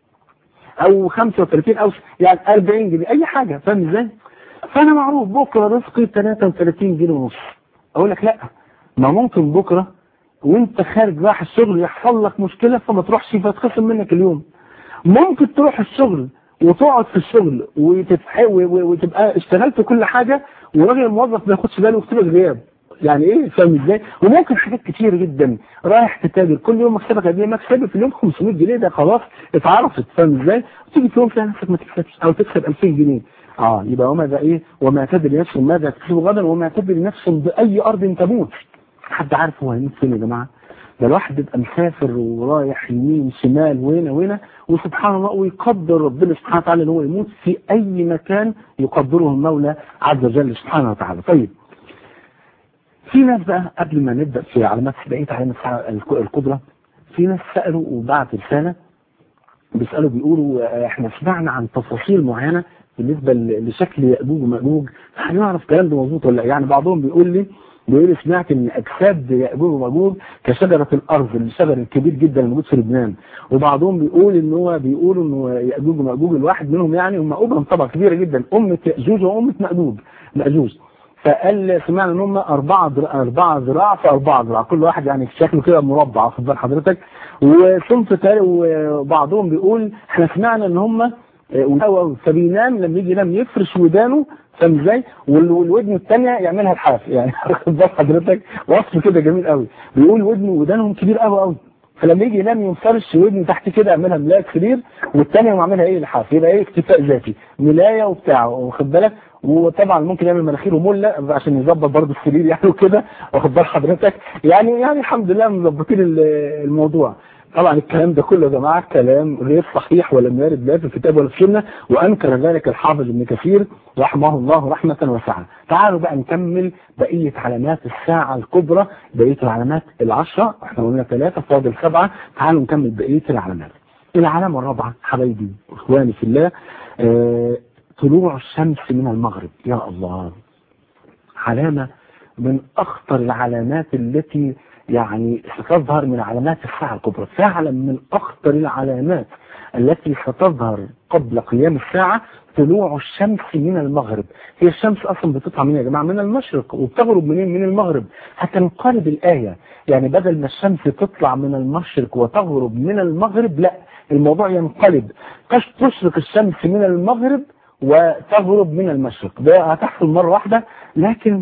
او 35 او يعني 40 جنيه اي حاجه فاهم ازاي فانا معروف بكره رزقي 33 جنيه ونص اقول لك لا ما ممكن بكره وانت خارج رايح الشغل يحصل لك مشكله فما تروحش فتخصم منك اليوم ممكن تروح الشغل وتقعد في الشغل وتتح... و- و- وتبقى اشتغلت كل حاجه والراجل الموظف ما ياخدش باله ويكتبك غياب يعني ايه فاهم ازاي وممكن حاجات كتير جدا رايح تتاجر كل يوم مكسبك قد ايه مكسبي في اليوم 500 جنيه ده خلاص اتعرفت فاهم ازاي وتيجي في يوم تلاقي نفسك ما تكسبش او تكسب 2000 جنيه اه يبقى وما ده ايه وما تدري نفس ماذا تكسب غدا وما تدري نفس باي ارض تموت حد عارف هو هيموت فين يا جماعه ده الواحد بيبقى مسافر ورايح يمين شمال وهنا وهنا وسبحان الله ويقدر ربنا سبحانه وتعالى ان هو يموت في اي مكان يقدره المولى عز وجل سبحانه وتعالى طيب في ناس بقى قبل ما نبدا في علامات بقيه علامات الك- القدره في ناس سالوا وبعت رساله بيسالوا بيقولوا آه، احنا سمعنا عن تفاصيل معينه بالنسبه ل- لشكل ياجوج وماجوج هنعرف الكلام ده مظبوط ولا لا يعني بعضهم بيقول لي بيقول لي سمعت ان اجساد ياجوج وماجوج كشجره الارض الشجر الكبير جدا الموجود في لبنان وبعضهم بيقول ان هو بيقولوا انه ياجوج وماجوج الواحد منهم يعني هم امم طبعا كبيره جدا امه ياجوج وامه ماجوج ماجوج فقال سمعنا ان هم أربعة ذراع أربعة ذراع في أربعة ذراع كل واحد يعني شكله كده مربع واخد بال حضرتك وصنف تاني وبعضهم بيقول احنا سمعنا ان هم آه، فبينام لما يجي ينام يفرش ودانه فاهم ازاي وال- والودن الثانيه يعملها الحاف يعني واخد بال حضرتك وصف كده جميل قوي بيقول ودنه ودانهم كبير قوي قوي فلما يجي ينام ينفرش ودنه تحت كده يعملها ملايه سرير والثانيه يعملها ايه الحاف يبقى ايه اكتفاء ذاتي ملايه وبتاع واخد بالك وطبعا ممكن يعمل مناخيره مله عشان يظبط برضه السرير يعني وكده واخد بال حضرتك يعني يعني الحمد لله مظبطين ال- الموضوع طبعا الكلام ده كله يا جماعه كلام غير صحيح ولم يرد لا في الكتاب ولا في السنه وانكر ذلك الحافظ ابن كثير رحمه الله رحمه واسعه. تعالوا بقى نكمل بقيه علامات الساعه الكبرى بقيه العلامات العشره احنا قلنا ثلاثه فاضل سبعه تعالوا نكمل بقيه العلامات. العلامه الرابعه حبايبي اخواني في الله آه طلوع الشمس من المغرب يا الله علامه من اخطر العلامات التي يعني ستظهر من علامات الساعة الكبرى فعلا من أخطر العلامات التي ستظهر قبل قيام الساعة طلوع الشمس من المغرب هي الشمس أصلا بتطلع من يا جماعة من المشرق وبتغرب منين من المغرب هتنقلب الآية يعني بدل ما الشمس تطلع من المشرق وتغرب من المغرب لا الموضوع ينقلب تش- تشرق الشمس من المغرب وتغرب من المشرق ده هتحصل مرة واحدة لكن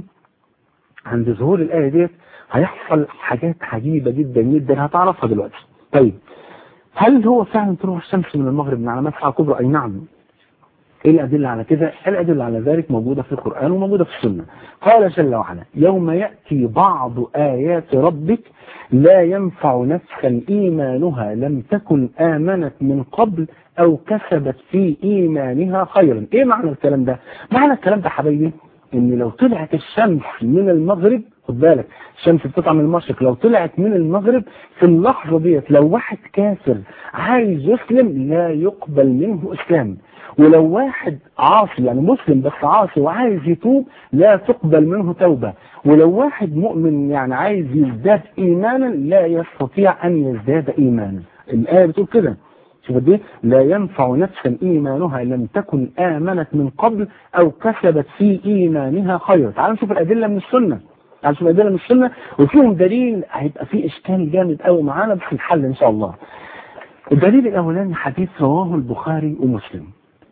عند ظهور الآية ديت هيحصل حاجات عجيبة جدا جدا هتعرفها دلوقتي طيب هل هو فعلا طلوع الشمس من المغرب من علامات الساعة الكبرى أي نعم ايه الأدلة على كده الأدلة على ذلك موجودة في القرآن وموجودة في السنة قال جل وعلا يوم يأتي بعض آيات ربك لا ينفع نفسا إيمانها لم تكن آمنت من قبل أو كسبت في إيمانها خيرا إيه معنى الكلام ده معنى الكلام ده حبايبي إن لو طلعت الشمس من المغرب خد بالك الشمس بتطلع من المشرق لو طلعت من المغرب في اللحظة ديت لو واحد كافر عايز يسلم لا يقبل منه اسلام ولو واحد عاصي يعني مسلم بس عاصي وعايز يتوب لا تقبل منه توبة ولو واحد مؤمن يعني عايز يزداد ايمانا لا يستطيع ان يزداد ايمانا الآية بتقول كده شوف دي لا ينفع نفسا إيمانها لم تكن آمنت من قبل أو كسبت في إيمانها خيرا تعالوا نشوف الأدلة من السنة تعالوا نشوف الأدلة من السنة وفيهم دليل هيبقى فيه إشكال جامد قوي معانا بس الحل إن شاء الله الدليل الأولاني حديث رواه البخاري ومسلم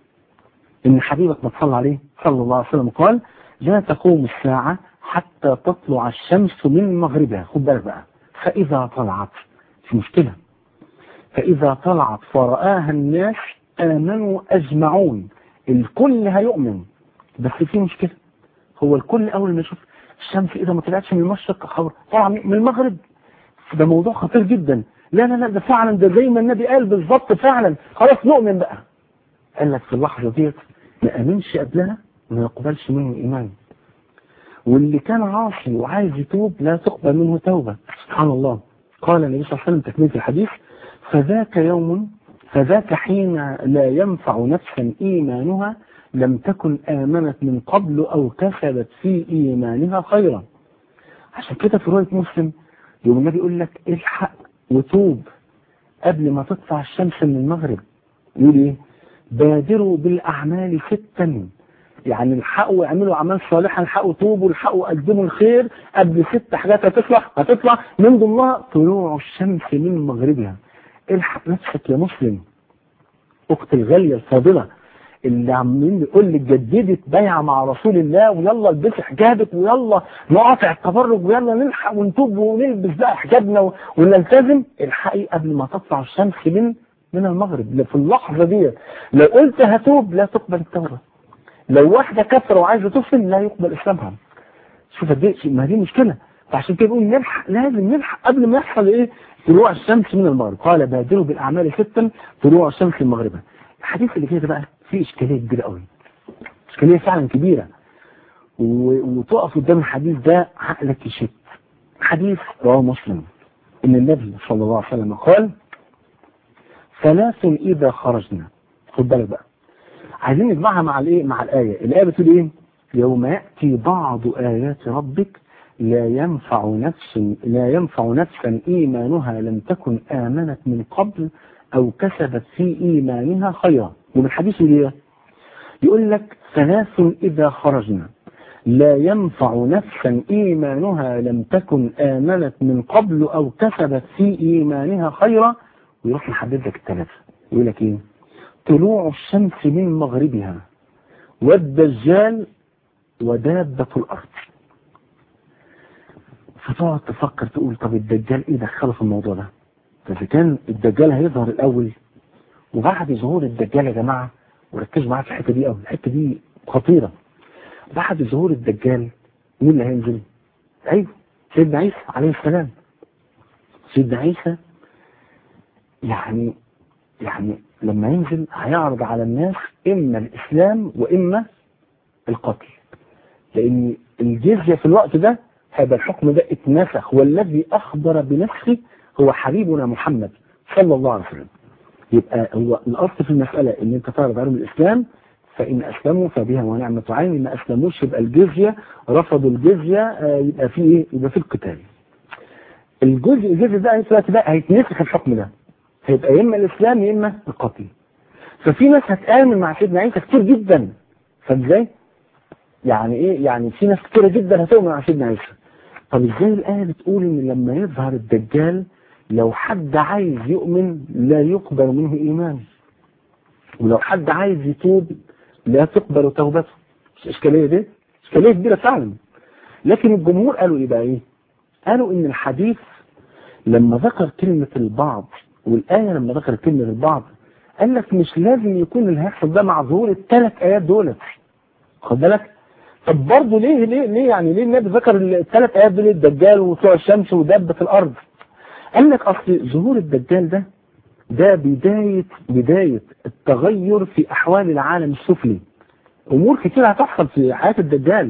إن حبيبك ما تصلى عليه صلى الله عليه وسلم قال لا تقوم الساعة حتى تطلع الشمس من مغربها خد بالك بقى فإذا طلعت في مشكلة فإذا طلعت فرآها الناس آمنوا أجمعون الكل هيؤمن بس في مشكلة هو الكل أول ما يشوف الشمس إذا ما طلعتش من المشرق خبر طلع من المغرب ده موضوع خطير جدا لا لا لا ده فعلا ده زي ما النبي قال بالظبط فعلا خلاص نؤمن بقى قال لك في اللحظة ديت ما آمنش قبلها ما يقبلش منه إيمان واللي كان عاصي وعايز يتوب لا تقبل منه توبة سبحان الله قال النبي صلى الله عليه وسلم تكملة الحديث فذاك يوم فذاك حين لا ينفع نفسا إيمانها لم تكن آمنت من قبل أو كسبت في إيمانها خيرا عشان كده في رواية مسلم يوم النبي يقول لك الحق وتوب قبل ما تطلع الشمس من المغرب يقول ايه بادروا بالأعمال ستا يعني الحقوا اعملوا أعمال صالحة الحقوا توبوا الحقوا قدموا الخير قبل ست حاجات هتطلع هتطلع من ضمنها طلوع الشمس من مغربها الحق نفسك يا مسلم اخت الغالية الفاضلة اللي عمالين يقول لك جددت بيعة مع رسول الله ويلا البسي حجابك ويلا نقاطع التبرج ويلا نلحق ونتوب ونلبس بقى حجابنا ونلتزم الحقي قبل ما تطلع الشمس من من المغرب في اللحظة دي لو قلت هتوب لا تقبل التوبة لو واحدة كفر وعايزة تسلم لا يقبل إسلامها شوف قد ايه ما دي مشكلة فعشان كده بيقول نلحق لازم نلحق قبل ما يحصل ايه طلوع الشمس من المغرب قال بادروا بالأعمال ستا طلوع الشمس من المغرب الحديث اللي كده بقى فيه إشكالية كبيرة قوي إشكالية فعلا كبيرة وتقف قدام الحديث ده عقلك يشت حديث رواه مسلم إن النبي صلى الله عليه وسلم قال ثلاث إذا خرجنا خد بالك بقى عايزين نجمعها مع الايه مع الآية الآية بتقول ايه يوم يأتي بعض آيات ربك لا ينفع نفس لا ينفع نفسا إيمانها لم تكن آمنت من قبل أو كسبت في إيمانها خيرا ومن الحديث ايه يقول لك ثلاث إذا خرجنا لا ينفع نفسا إيمانها لم تكن آمنت من قبل أو كسبت في إيمانها خيرا ويروح محدد لك الثلاثة يقول لك ايه طلوع الشمس من مغربها والدجال ودابة الأرض فتقعد تفكر تقول طب الدجال ايه دخله في الموضوع ده فإذا كان الدجال هيظهر الأول وبعد ظهور الدجال يا جماعة وركزوا معايا في الحتة دي قوي الحتة دي خطيرة بعد ظهور الدجال مين اللي هينزل؟ أيوه سيدنا عيسى عليه السلام سيدنا عيسى يعني يعني لما ينزل هيعرض على الناس إما الإسلام وإما القتل لأن الجزية في الوقت ده هذا الحكم ده اتنسخ والذي أخبر بنفسه هو حبيبنا محمد صلى الله عليه وسلم يبقى هو الأصل في المسألة إن أنت تعرض عليهم الإسلام فإن أسلموا فبها ونعمة عين إن أسلموش يبقى الجزية رفضوا الجزية يبقى في إيه؟ يبقى في القتال الجزء الجزء ده في الوقت ده هيتنسخ الحكم ده هيبقى يا إما الإسلام يا إما القتل ففي ناس هتآمن مع سيدنا عيسى كتير جدا فازاي؟ يعني إيه؟ يعني في ناس كتيرة جدا هتؤمن مع سيدنا عيسى طب ازاي الآية بتقول إن لما يظهر الدجال لو حد عايز يؤمن لا يقبل منه إيمان ولو حد عايز يتوب لا تقبل توبته مش إشكالية دي إشكالية كبيرة فعلا لكن الجمهور قالوا إيه بقى إيه قالوا إن الحديث لما ذكر كلمة البعض والآية لما ذكر كلمة البعض قال لك مش لازم يكون اللي هيحصل ده مع ظهور الثلاث آيات دولت خد بالك طب برضه ليه ليه ليه يعني ليه النبي ذكر الثلاث آيات دول الدجال وطلوع الشمس ودابة الأرض قال لك أصل ظهور الدجال ده ده بداية بداية التغير في أحوال العالم السفلي أمور كتير هتحصل في حياة الدجال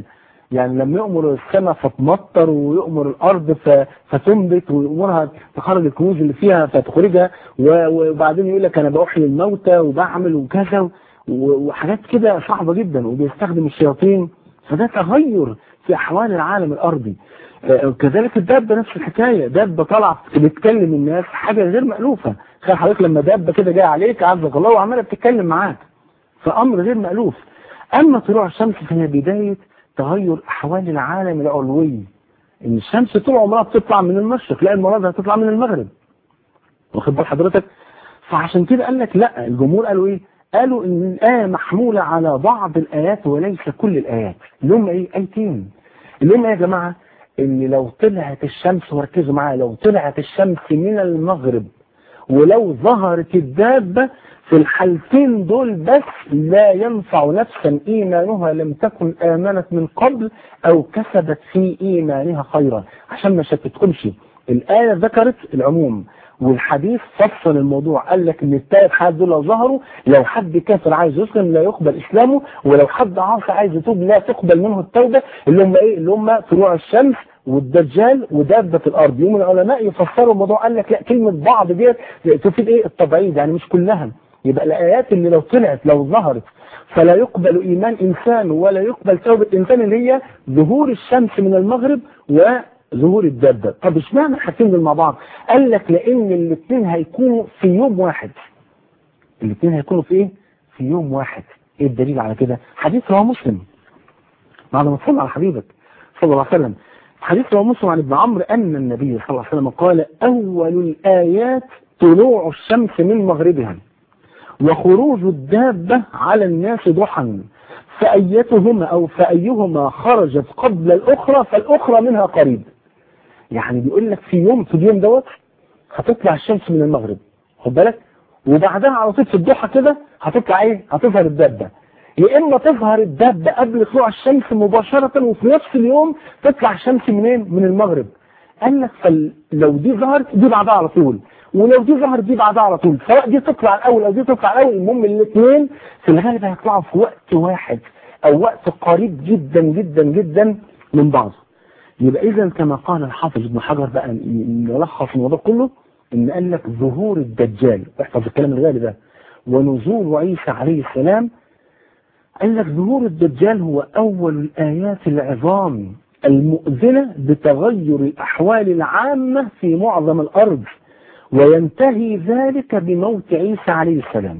يعني لما يأمر السماء فتمطر ويأمر الأرض ف- فتنبت ويأمرها تخرج الكنوز اللي فيها فتخرجها و- وبعدين يقول لك أنا بأحيي الموتى وبعمل وكذا و- وحاجات كده صعبة جدا وبيستخدم الشياطين فده تغير في أحوال العالم الأرضي آه، كذلك الدابة نفس الحكاية دابة طالعة بتكلم الناس حاجة غير مألوفة تخيل حضرتك لما دابة كده جاية عليك عزك الله وعمالة بتتكلم معاك فأمر غير مألوف أما طلوع الشمس فهي بداية تغير أحوال العالم العلوي إن الشمس طول عمرها بتطلع من المشرق لا المرة دي هتطلع من المغرب واخد بال حضرتك فعشان كده قال لك لا الجمهور قالوا ايه قالوا ان الآية محمولة على بعض الآيات وليس كل الآيات اللي هم ايه آيتين اللي هم ايه يا جماعة ان لو طلعت الشمس وركزوا معايا لو طلعت الشمس من المغرب ولو ظهرت الدابة في الحالتين دول بس لا ينفع نفسا إيمانها لم تكن آمنت من قبل أو كسبت في إيمانها خيرا عشان ما شتتكمش الآية ذكرت العموم والحديث فصل الموضوع قال لك ان الثلاث حالات دول لو ظهروا لو حد كافر عايز يسلم لا يقبل اسلامه ولو حد عاصي عايز يتوب لا تقبل منه التوبه اللي هم ايه اللي هم طلوع الشمس والدجال ودابة الأرض يوم العلماء يفسروا الموضوع قال لك لا كلمة بعض ديت تفيد إيه التبعيد يعني مش كلها يبقى الآيات اللي لو طلعت لو ظهرت فلا يقبل إيمان إنسان ولا يقبل توبة إنسان اللي هي ظهور الشمس من المغرب وظهور الدابة طب اشمعنى الحاجتين دول مع بعض قال لك لأن الاثنين هيكونوا في يوم واحد الاثنين هيكونوا في إيه في يوم واحد إيه الدليل على كده حديث رواه مسلم بعد ما تصلي على حبيبك صلى الله عليه وسلم حديث رواه مسلم عن ابن عمرو أن النبي صلى الله عليه وسلم قال أول الآيات طلوع الشمس من مغربها وخروج الدابة على الناس ضحى فأيتهما أو فأيهما خرجت قبل الأخرى فالأخرى منها قريب يعني بيقول لك في يوم في اليوم دوت هتطلع الشمس من المغرب خد بالك وبعدها على طول في الضحى كده هتطلع ايه هتظهر الدابة يا اما تظهر الدابة قبل طلوع الشمس مباشرة وفي نفس اليوم تطلع الشمس منين من المغرب قال لك فلو دي ظهرت دي بعدها على طول ولو دي ظهرت دي بعدها على طول سواء دي تطلع الاول او دي تطلع الاول المهم الاثنين في الغالب هيطلعوا في وقت واحد او وقت قريب جدا جدا جدا من بعض يبقى اذا كما قال الحافظ ابن حجر بقى نلخص الموضوع كله ان قال لك ظهور الدجال احفظ الكلام الغالي ده ونزول عيسى عليه السلام قال لك ظهور الدجال هو اول الايات العظام المؤذنة بتغير الأحوال العامة في معظم الأرض وينتهي ذلك بموت عيسى عليه السلام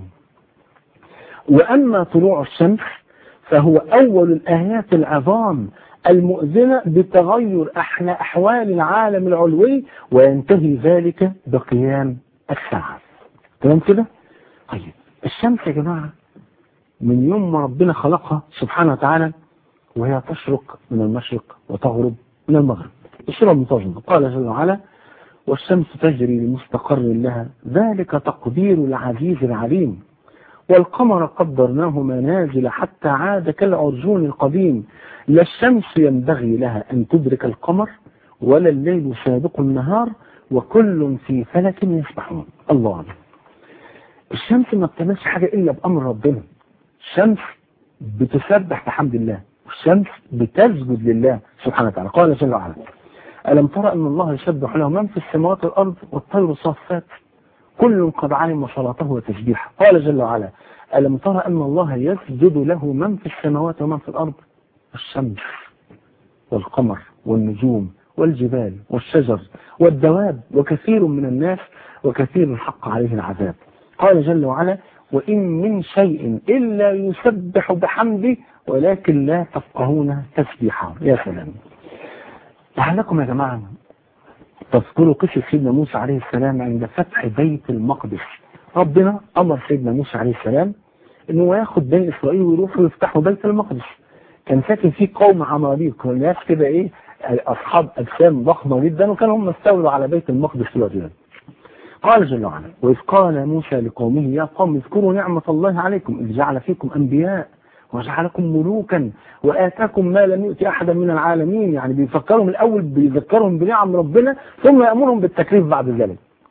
وأما طلوع الشمس فهو أول الآيات العظام المؤذنة بتغير أحوال العالم العلوي وينتهي ذلك بقيام الساعة تمام كده؟ طيب الشمس يا جماعة من يوم ما ربنا خلقها سبحانه وتعالى وهي تشرق من المشرق وتغرب من المغرب الصورة منتظمة قال جل وعلا والشمس تجري لمستقر لها ذلك تقدير العزيز العليم والقمر قدرناه منازل حتى عاد كالعرجون القديم لا الشمس ينبغي لها أن تدرك القمر ولا الليل سابق النهار وكل في فلك يسبحون الله أعلم الشمس ما بتعملش حاجة إلا بأمر ربنا الشمس بتسبح بحمد الله الشمس بتسجد لله سبحانه وتعالى قال جل وعلا ألم ترى أن الله يسبح له من في السماوات والأرض والطير صافات كل قد علم صلاته وتسبيحه قال جل وعلا ألم ترى أن الله يسجد له من في السماوات ومن في الأرض الشمس والقمر والنجوم والجبال والشجر والدواب وكثير من الناس وكثير الحق عليه العذاب قال جل وعلا وإن من شيء إلا يسبح بحمده ولكن لا تفقهون تسبيحه يا سلام لعلكم يا جماعة تذكروا قصة سيدنا موسى عليه السلام عند فتح بيت المقدس ربنا أمر سيدنا موسى عليه السلام انه ياخد بني اسرائيل ويروحوا يفتحوا بيت المقدس كان ساكن فيه قوم عماليق ناس كده ايه اصحاب اجسام ضخمه جدا وكانوا هم استولوا على بيت المقدس في الوقت ده قال جل وعلا وإذ قال موسى لقومه يا قوم اذكروا نعمة الله عليكم إذ جعل فيكم أنبياء وجعلكم ملوكا وآتاكم ما لم يؤتي أحدا من العالمين يعني بيفكرهم الأول بيذكرهم بنعم ربنا ثم يأمرهم بالتكليف بعد ذلك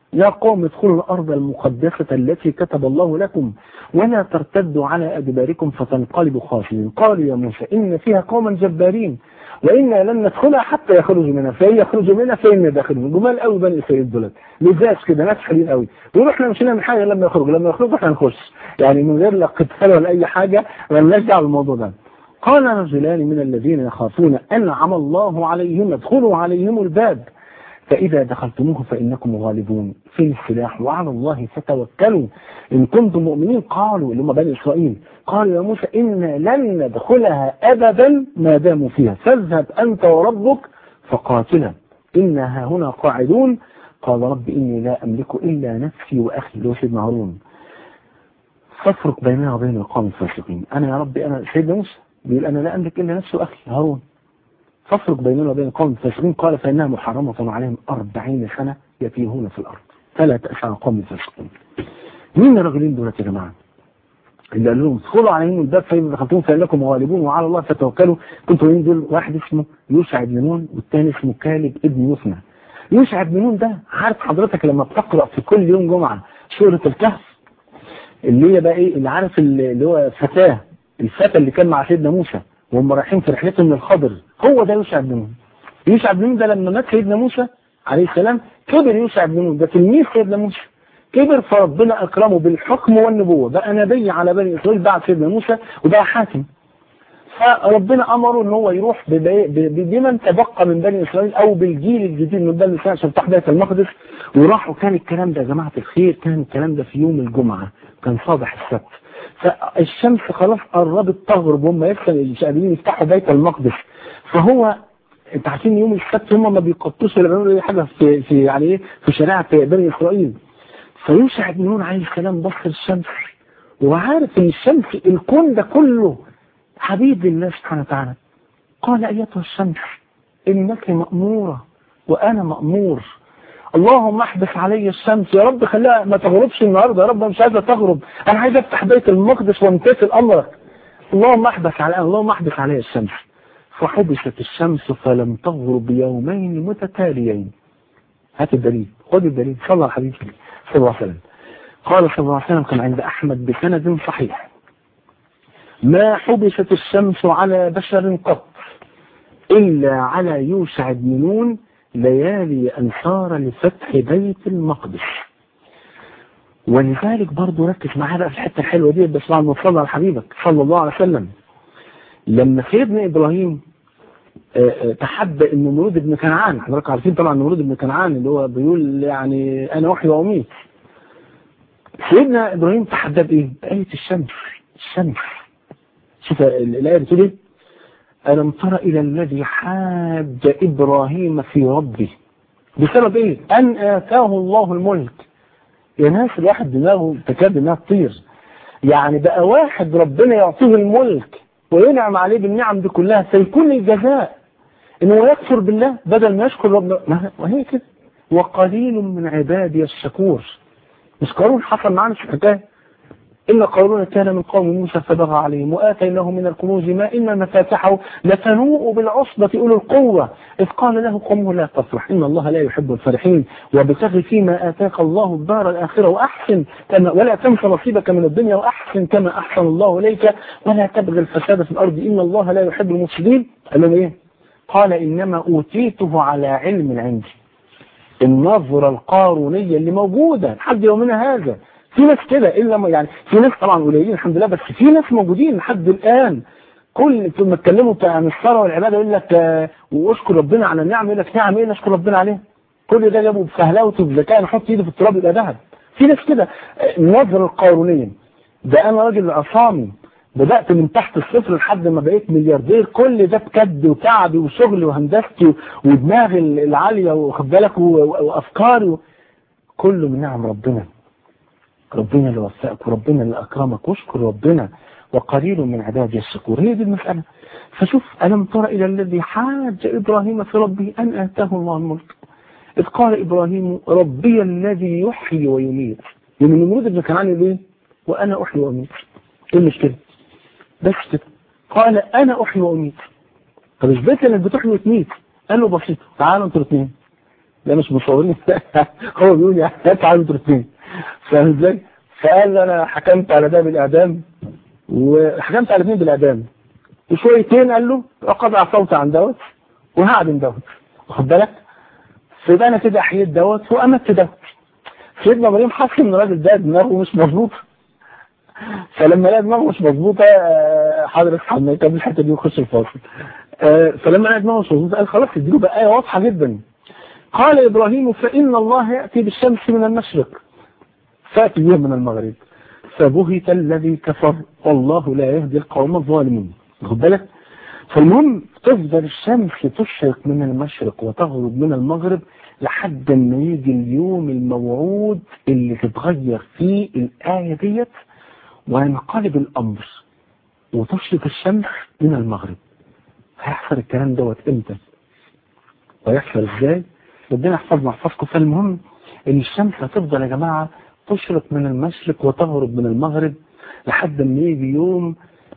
يا قوم ادخلوا الأرض المقدسة التي كتب الله لكم ولا ترتدوا على أدباركم فتنقلبوا خاسرين قالوا يا موسى إن فيها قوما جبارين وإنا لن ندخلها حتى يخرجوا منها فإن يخرجوا منها فإنا داخلون جمال قوي بني إسرائيل دولت لذات كده ناس حلوين قوي يقولوا احنا مش هنعمل حاجة لما يخرجوا لما يخرجوا احنا نخش يعني من غير لا قتال ولا أي حاجة مالناش دعوة بالموضوع ده قال رجلان من الذين يخافون أنعم الله عليهم ادخلوا عليهم الباب فإذا دخلتموه فإنكم غالبون في السلاح وعلى الله فتوكلوا إن كنتم مؤمنين قالوا اللي هم بني إسرائيل قالوا يا موسى إنا لن ندخلها أبدا ما داموا فيها فاذهب أنت وربك فقاتلا إنا هنا قاعدون قال رب إني لا أملك إلا نفسي وأخي اللي هو سيدنا هارون فافرق بيننا وبين القوم الفاسقين أنا يا رب أنا سيدنا موسى بيقول أنا لا أملك إلا نفسي وأخي هارون فافرق بيننا وبين القوم الفاسقين قال فإنها محرمة عليهم أربعين سنة يتيهون في الأرض فلا تأس على القوم الفاسقين مين الرجلين دول يا جماعة اللي قال لهم ادخلوا عليهم الباب فإذا دخلتم فإنكم غالبون وعلى الله فتوكلوا كنتوا مين دول واحد اسمه يوشع بن نون والثاني اسمه كالب ابن يفنى يوشع بن نون ده عارف حضرتك لما بتقرأ في كل يوم جمعة سورة الكهف اللي هي بقى ايه اللي عارف اللي هو فتاه الفتى اللي كان مع سيدنا موسى وهم رايحين في رحلتهم من الخضر هو ده يوشع بن نون يوشع بن نون ده لما مات سيدنا موسى عليه السلام كبر يوشع بن نون ده تلميذ سيدنا موسى كبر فربنا اكرمه بالحكم والنبوه بقى نبي على بني اسرائيل بعد سيدنا موسى وبقى حاكم فربنا امره ان هو يروح بمن تبقى من بني اسرائيل او بالجيل الجديد من بني اسرائيل عشان تحت بيت المقدس وراحوا كان الكلام ده يا جماعه الخير كان الكلام ده في يوم الجمعه كان صباح السبت فالشمس خلاص قربت تغرب وهم لسه قادرين يفتحوا بيت المقدس فهو انت عارفين يوم السبت هم ما بيقطوش ولا بيعملوا اي حاجه في في يعني ايه في شريعه بني اسرائيل فيوشع بن نون عليه السلام بص الشمس وعارف ان الشمس الكون ده كله حبيب الله سبحانه وتعالى قال ايتها الشمس انك مأمورة وانا مأمور اللهم احبس علي الشمس يا رب خليها ما تغربش النهارده يا رب مش عايزه تغرب انا عايز افتح بيت المقدس وامتثل امرك اللهم احبس علي اللهم احبس علي الشمس فحبست الشمس فلم تغرب يومين متتاليين هات الدليل خد الدليل صلى على حبيبي صلى الله عليه وسلم قال صلى الله عليه وسلم كان عند احمد بسند صحيح ما حبست الشمس على بشر قط إلا على يوشع بن نون ليالي أنصار لفتح بيت المقدس ولذلك برضه ركز معايا بقى في الحته الحلوه دي بس بعد ما تصلي على حبيبك صلى الله عليه وسلم لما سيدنا ابراهيم تحدى ان نمرود بن كنعان حضرتك عارفين طبعا نمرود بن كنعان اللي هو بيقول يعني انا احيي واميت سيدنا ابراهيم تحدى بايه؟ بآية الشمس الشمس شوف الآية بتقول ايه؟ ألم تر إلى الذي حاج إبراهيم في ربه بسبب إيه؟ أن آتاه الله الملك يا ناس الواحد دماغه تكاد إنها تطير يعني بقى واحد ربنا يعطيه الملك وينعم عليه بالنعم دي كلها سيكون الجزاء إنه يكفر بالله بدل ما يشكر ربنا وهي كده وقليل من عبادي الشكور مش قارون حصل معانا في الحكايه إن قارون كان من قوم موسى فبغى عليهم وآتيناه من الكنوز ما إن مفاتحه لتنوء بالعصبة أولو القوة إذ قال له قومه لا تفرح إن الله لا يحب الفرحين وابتغ فيما آتاك الله الدار الآخرة وأحسن كما ولا تنس نصيبك من الدنيا وأحسن كما أحسن الله إليك ولا تبغي الفساد في الأرض إن الله لا يحب المفسدين قال لهم إيه؟ قال إنما أوتيته على علم عندي النظرة القارونية اللي موجودة لحد يومنا هذا في ناس كده الا يعني في ناس طبعا قليلين الحمد لله بس في ناس موجودين لحد الان كل لما اتكلموا عن الصلاه والعباده يقول لك آه واشكر ربنا على النعم يقول لك نعم ايه نشكر ربنا عليها كل ده جابه بفهلاوته بذكاء نحط ايده في التراب يبقى ذهب في ناس كده النظره القارونيه ده انا راجل عصامي بدأت من تحت الصفر لحد ما بقيت ملياردير كل ده بكد وتعبي وشغلي وهندستي ودماغي العالية واخد بالك وافكاري كله من نعم ربنا ربنا اللي وفقك وربنا اللي أكرمك واشكر ربنا وقليل من عبادي الشكور هي دي المسألة فشوف ألم تر إلى الذي حاج إبراهيم في ربه أن آتاه الله الملك إذ قال إبراهيم ربي الذي يحيي ويميت من النمرود ابن كنعان ليه وأنا أحيي وأميت إيه المشكلة بس كده قال أنا أحيي وأميت طب إثبت إنك بتحيي وتميت قال له بسيط تعالوا أنتوا الاثنين ده مش مصورين هو بيقول يعني تعالوا انتوا الاثنين فاهم ازاي؟ فقال انا حكمت على ده بالاعدام وحكمت على الاثنين بالاعدام وشويتين قال له وقطع صوت عن دوت وهعدم دوت واخد بالك؟ فيبقى انا كده احييت دوت وامت دوت سيدنا مريم حس ان الراجل ده دماغه مش مظبوطه فلما لقى دماغه مش مظبوطه حضرتك حمل كمل الحته دي وخش الفاصل فلما لقى دماغه مش مظبوطه قال خلاص اديله بقى ايه واضحه جدا قال ابراهيم فان الله ياتي بالشمس من المشرق فاتي بها من المغرب فبهت الذي كفر والله لا يهدي القوم الظالمين خد بالك فالمهم تفضل الشمس تشرق من المشرق وتغرب من المغرب لحد ما يجي اليوم الموعود اللي تتغير فيه الآية ديت وينقلب الأمر وتشرق الشمس من المغرب هيحصل الكلام دوت امتى ويحصل ازاي ربنا يحفظنا يحفظكم فالمهم ان الشمس هتفضل يا جماعة تشرق من المشرق وتغرب من المغرب لحد ما يجي يوم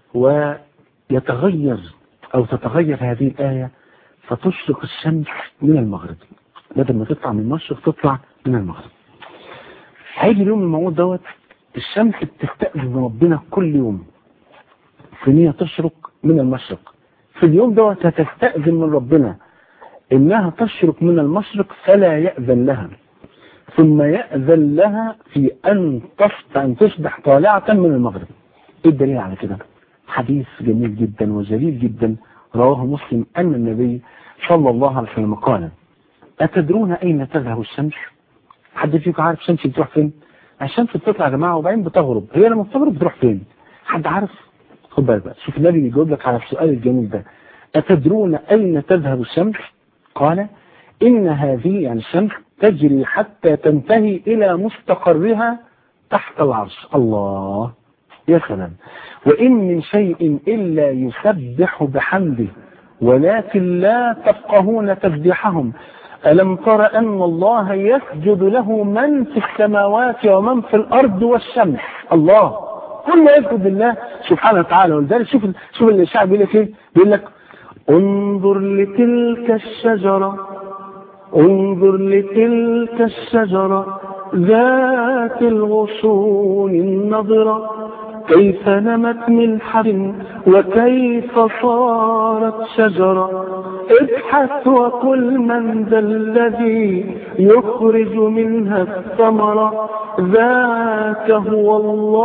ويتغير او تتغير هذه الآية فتشرق الشمس من المغرب بدل ما تطلع من المشرق تطلع من المغرب هيجي اليوم الموعود دوت الشمس بتستأذن ربنا كل يوم في ان هي تشرق من المشرق في اليوم دوت هتستأذن من ربنا انها تشرق من المشرق فلا يأذن لها ثم يأذن لها في ان تصبح ان تصبح طالعة من المغرب ايه الدليل على كده حديث جميل جدا وجليل جدا رواه مسلم ان النبي صلى الله عليه وسلم قال أتدرون أين تذهب الشمس حد فيكم عارف الشمس بتروح فين الشمس بتطلع يا جماعة وبعدين بتغرب هي لما بتغرب بتروح فين حد عارف خد بالك بقى شوف النبي بيجاوب لك على السؤال الجميل ده أتدرون أين تذهب الشمس قال إن هذه يعني الشمس تجري حتى تنتهي إلى مستقرها تحت العرش الله يا سلام وإن من شيء إلا يسبح بحمده ولكن لا تفقهون تسبيحهم ألم تر أن الله يسجد له من في السماوات ومن في الأرض والشمس الله كل يسجد لله سبحانه وتعالى ولذلك شوف شوف الشعب بيقول لك ايه بيقول لك انظر لتلك الشجرة انظر لتلك الشجرة ذات الغصون النضرة كيف نمت من حب وكيف صارت شجرة ابحث وقل من ذا الذي يخرج منها الثمرة ذاك هو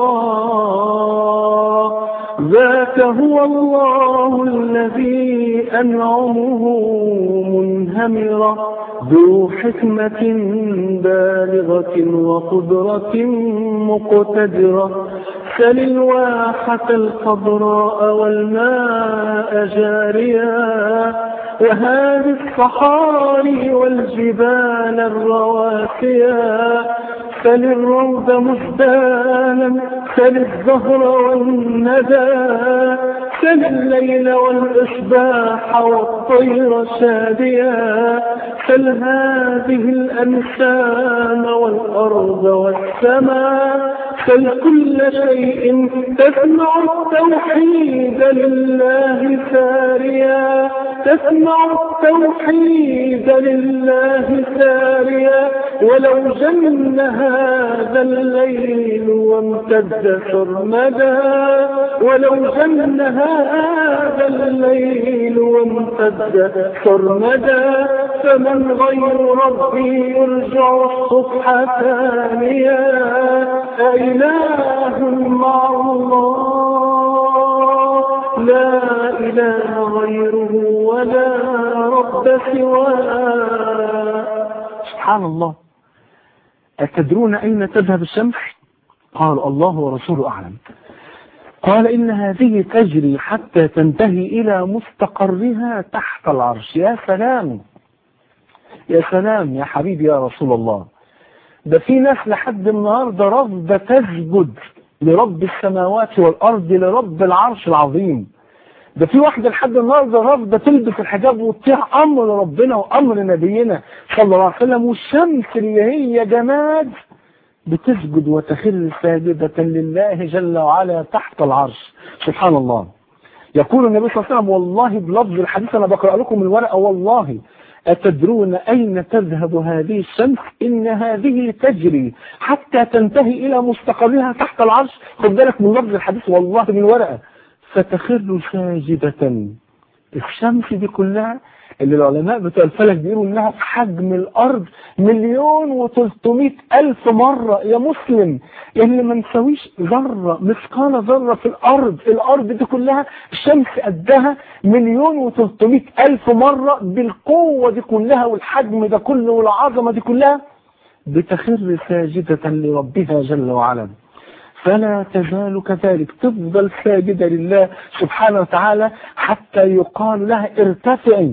الله ذاك هو الله الذي أنعمه منهمرة ذو حكمة بالغة وقدرة مقتدرة سل الواحة الخضراء والماء جاريا وهذه الصحاري والجبال الرواسيا سل الروض مزدانا سل الزهر والندى سل الليل والإصباح والطير شاديا سل هذه الأنسام والأرض والسماء سل كل شيء تسمع التوحيد لله ساريا تسمع التوحيد لله ساريا ولو جن هذا الليل وامتد سرمدا ولو جن هذا الليل وامتد سرمدا فمن غير ربي يرجع الصبح ثانيا أإله مع الله لا إله غيره ولا رب سواه سبحان الله أتدرون أين تذهب الشمس قال الله ورسوله أعلم قال إن هذه تجري حتى تنتهي إلى مستقرها تحت العرش يا سلام يا سلام يا حبيبي يا رسول الله ده في ناس لحد النهارده رافضه تسجد لرب السماوات والارض لرب العرش العظيم ده في واحده لحد النهارده رافضه تلبس الحجاب وتطيع امر ربنا وامر نبينا صلى الله عليه وسلم والشمس اللي هي جماد بتسجد وتخر ساجدة لله جل وعلا تحت العرش سبحان الله يقول النبي صلى الله عليه وسلم والله بلفظ الحديث انا بقرا لكم الورقه والله أتدرون أين تذهب هذه الشمس إن هذه تجري حتى تنتهي إلى مستقرها تحت العرش خد بالك من لفظ الحديث والله من ورقة فتخر ساجدة الشمس دي كلها اللي العلماء بتوع الفلك بيقولوا انها في حجم الارض مليون وتلتمائة الف مرة يا مسلم اللي ما نسويش ذرة مثقال ذرة في الارض الارض دي كلها الشمس قدها مليون وتلتمائة الف مرة بالقوة دي كلها والحجم ده كله والعظمة دي كلها بتخر ساجدة لربها جل وعلا فلا تزال كذلك تفضل ساجدة لله سبحانه وتعالى حتى يقال لها ارتفعي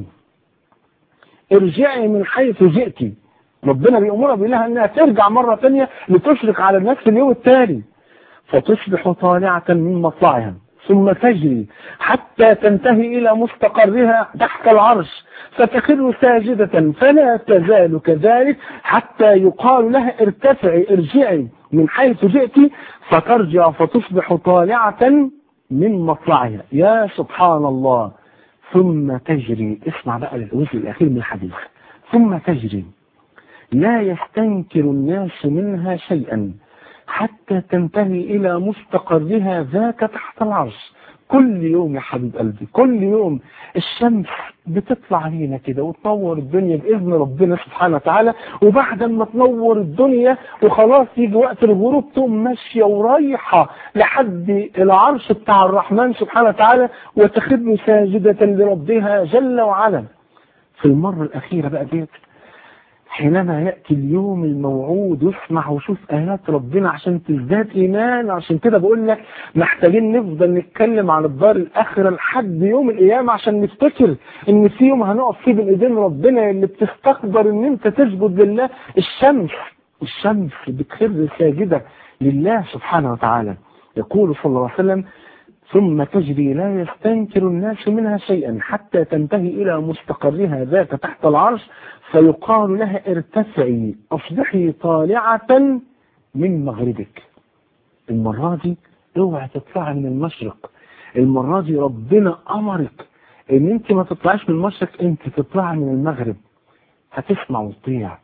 ارجعي من حيث جئتي ربنا بيأمرها بيقول لها انها ترجع مرة ثانية لتشرق على الناس في اليوم التالي فتصبح طالعة من مطلعها ثم تجري حتى تنتهي إلى مستقرها تحت العرش فتخر ساجدة فلا تزال كذلك حتى يقال لها ارتفعي ارجعي من حيث جئت فترجع فتصبح طالعة من مطلعها يا سبحان الله ثم تجري اسمع بقى للجزء الأخير من الحديث ثم تجري لا يستنكر الناس منها شيئا حتى تنتهي إلى مستقرها ذاك تحت العرش كل يوم يا حبيب قلبي كل يوم الشمس بتطلع علينا كده وتنور الدنيا بإذن ربنا سبحانه وتعالى وبعد ما تنور الدنيا وخلاص يجي وقت الغروب تقوم ماشية ورايحة لحد العرش بتاع الرحمن سبحانه وتعالى وتخر ساجدة لربها جل وعلا في المرة الأخيرة بقى ديت حينما يأتي اليوم الموعود واسمع وشوف آيات ربنا عشان تزداد إيمان عشان كده بقول لك محتاجين نفضل نتكلم عن الدار الآخرة لحد يوم القيامة عشان نفتكر إن في يوم هنقف فيه بين إيدين ربنا اللي بتستقدر إن أنت تسجد لله الشمس الشمس بتخر ساجدة لله سبحانه وتعالى يقول صلى الله عليه وسلم ثم تجري لا يستنكر الناس منها شيئا حتى تنتهي إلى مستقرها ذاك تحت العرش فيقال لها ارتفعي أصبحي طالعة من مغربك المرة دي اوعى تطلعي من المشرق المرة دي ربنا أمرك ان انت ما تطلعيش من المشرق انت تطلعي من المغرب هتسمع وتطيع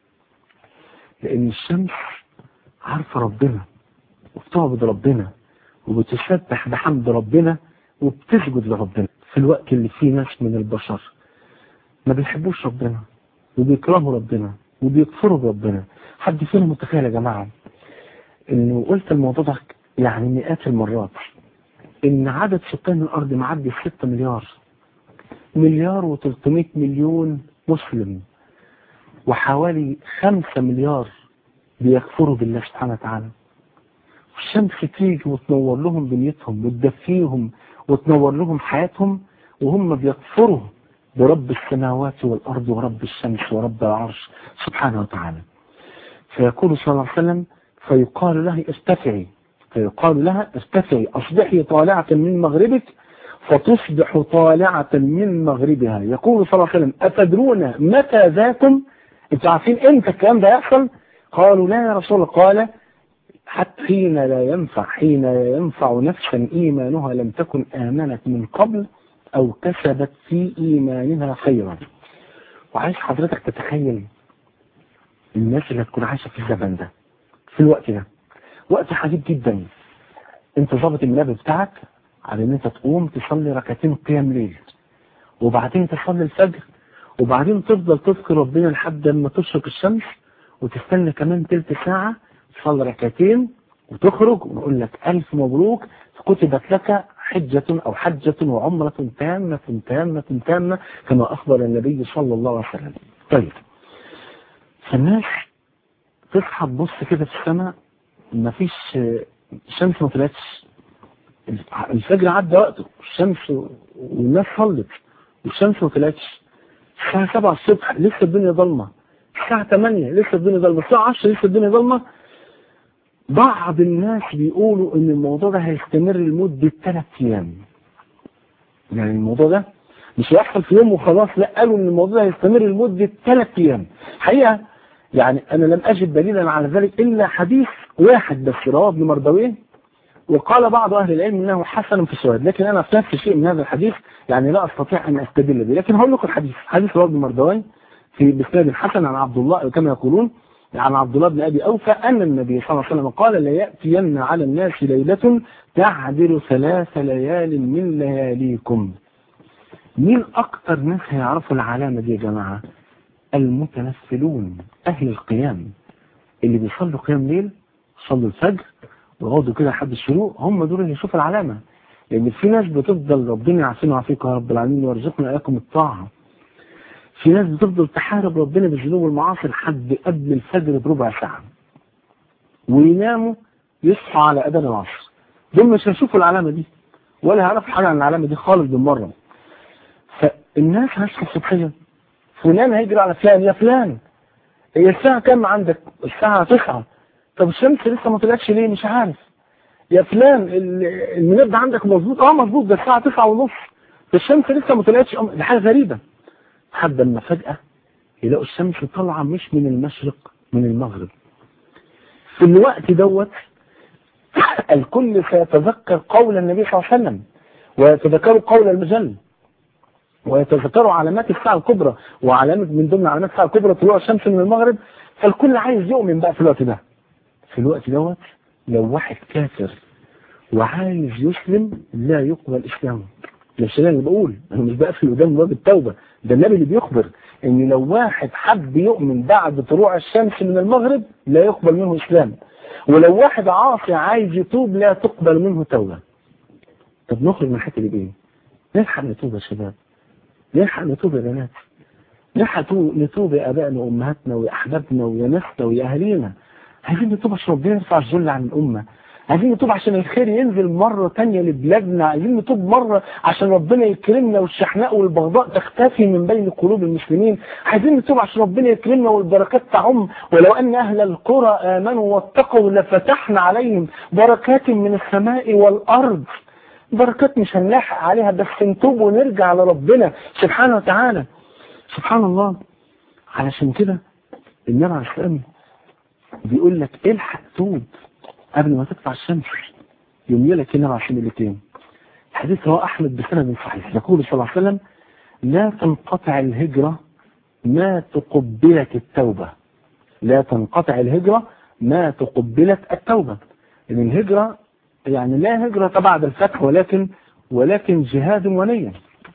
لان الشمس عارفة ربنا وبتعبد ربنا وبتسبح بحمد ربنا وبتسجد لربنا في الوقت اللي فيه ناس من البشر ما بيحبوش ربنا وبيكرهوا ربنا وبيكفروا بربنا حد فينا متخيل يا جماعة انه قلت الموضوع ده يعني مئات المرات ان عدد سكان الارض معدي 6 مليار مليار و300 مليون مسلم وحوالي 5 مليار بيكفروا بالله سبحانه وتعالى الشمس تيجي وتنور لهم دنيتهم وتدفيهم وتنور لهم حياتهم وهم بيكفروا برب السماوات والأرض ورب الشمس ورب العرش سبحانه وتعالى فيقول صلى الله عليه وسلم فيقال لها ارتفعي فيقال لها ارتفعي أصبحي طالعة من مغربك فتصبح طالعة من مغربها يقول صلى الله عليه وسلم أتدرون متى ذاكم انتوا عارفين امتى الكلام ده يحصل قالوا لا يا رسول الله قال حتى حين لا ينفع حين لا ينفع نفسا إيمانها لم تكن آمنت من قبل أو كسبت في إيمانها خيرا وعايز حضرتك تتخيل الناس اللي هتكون عايشة في الزمن ده في الوقت ده وقت حديد جدا انت ظابط المنبه بتاعك على ان انت تقوم تصلي ركعتين قيام ليل وبعدين تصلي الفجر وبعدين تفضل تذكر ربنا لحد ما تشرق الشمس وتستنى كمان تلت ساعة تصلي ركعتين وتخرج ونقول لك ألف مبروك كتبت لك حجة أو حجة وعمرة تامة تامة تامة كما أخبر النبي صلى الله عليه وسلم طيب فالناس تصحى تبص كده في السماء مفيش الشمس ما طلعتش الفجر عدى وقته الشمس والناس صلت والشمس ما طلعتش الساعة 7 الصبح لسه الدنيا ضلمة الساعة 8 لسه الدنيا ضلمة الساعة 10 لسه الدنيا ضلمة بعض الناس بيقولوا ان الموضوع ده هيستمر لمدة ثلاث ايام يعني الموضوع ده مش هيحصل في يوم وخلاص لا قالوا ان الموضوع ده هيستمر لمدة ثلاث ايام حقيقة يعني انا لم اجد دليلا على ذلك الا حديث واحد بس رواه ابن مردويه وقال بعض اهل العلم انه حسن في السؤال لكن انا في نفس شيء من هذا الحديث يعني لا استطيع ان استدل به لكن هقول لكم الحديث حديث رواه ابن مردويه في بسناد حسن عن عبد الله كما يقولون عن عبد الله بن ابي اوفى ان النبي صلى الله عليه وسلم قال لياتين على الناس ليله تعدل ثلاث ليال من لياليكم مين اكتر ناس هيعرفوا العلامه دي يا جماعه المتنفلون اهل القيام اللي بيصلوا قيام ليل صلوا الفجر ويقعدوا كده لحد الشروق هم دول اللي يشوفوا العلامه لان في ناس بتفضل ربنا يعافينا ويعافيكم يا رب العالمين ويرزقنا اياكم الطاعه في ناس بتفضل تحارب ربنا بالذنوب والمعاصي لحد قبل الفجر بربع ساعه ويناموا يصحوا على اذان العصر دول مش هيشوفوا العلامه دي ولا هيعرفوا حاجه عن العلامه دي خالص بالمره فالناس هتصحى الصبحيه فلان هيجري على فلان يا فلان هي الساعه كام عندك الساعه 9 طب الشمس لسه ما طلعتش ليه مش عارف يا فلان المنبه عندك مظبوط اه مظبوط ده الساعه 9 ونص الشمس لسه ما طلعتش دي حاجه غريبه لحد ما فجاه يلاقوا الشمس طالعه مش من المشرق من المغرب في الوقت دوت الكل سيتذكر قول النبي صلى الله عليه وسلم ويتذكروا قول المجل ويتذكروا علامات الساعة الكبرى وعلامة من ضمن علامات الساعة الكبرى طلوع الشمس من المغرب فالكل عايز يؤمن بقى في الوقت ده في الوقت دوت لو واحد كافر وعايز يسلم لا يقبل اسلامه مش انا اللي بقول انا مش بقفل قدام باب التوبه ده النبي اللي بيخبر ان لو واحد حب يؤمن بعد طلوع الشمس من المغرب لا يقبل منه اسلام ولو واحد عاصي عايز يتوب لا تقبل منه توبه طب نخرج من الحته دي بايه؟ نلحق نتوب يا شباب نلحق نتوب يا بنات نلحق نتوب يا ابائنا وامهاتنا ويا احبابنا ويا ناسنا ويا اهالينا عايزين نتوب عشان ربنا يرفع الذل عن الامه عايزين نتوب عشان الخير ينزل مرة تانية لبلادنا عايزين نتوب مرة عشان ربنا يكرمنا والشحناء والبغضاء تختفي من بين قلوب المسلمين عايزين نتوب عشان ربنا يكرمنا والبركات تعم ولو أن أهل القرى آمنوا واتقوا لفتحنا عليهم بركات من السماء والأرض بركات مش هنلاحق عليها بس نتوب ونرجع لربنا سبحانه وتعالى سبحان الله علشان كده النبي عليه السلام بيقول لك الحق توب قبل ما تطلع الشمس يوم لك النبي عشان الاثنين الحديث هو احمد بسند صحيح يقول صلى الله عليه وسلم لا تنقطع الهجرة ما تقبلت التوبة لا تنقطع الهجرة ما تقبلت التوبة ان الهجرة يعني لا هجرة بعد الفتح ولكن ولكن جهاد ونية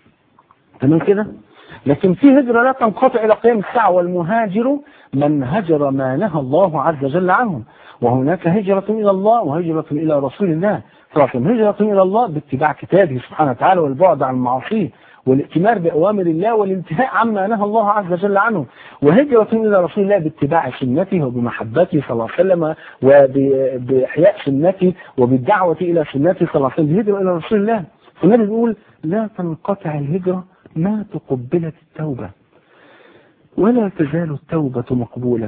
تمام كده لكن في هجرة لا تنقطع إلى قيام الساعة والمهاجر من هجر ما نهى الله عز وجل عنه وهناك هجرة إلى الله وهجرة إلى رسول الله فلكن هجرة إلى الله باتباع كتابه سبحانه وتعالى والبعد عن معاصيه والائتمار بأوامر الله والانتهاء عما نهى الله عز وجل عنه وهجرة إلى رسول الله باتباع سنته وبمحبته صلى الله عليه وسلم وبإحياء سنته وبالدعوة إلى سنته صلى الله عليه وسلم هجرة إلى رسول الله فالنبي بيقول لا تنقطع الهجرة ما تقبلت التوبة ولا تزال التوبة مقبولة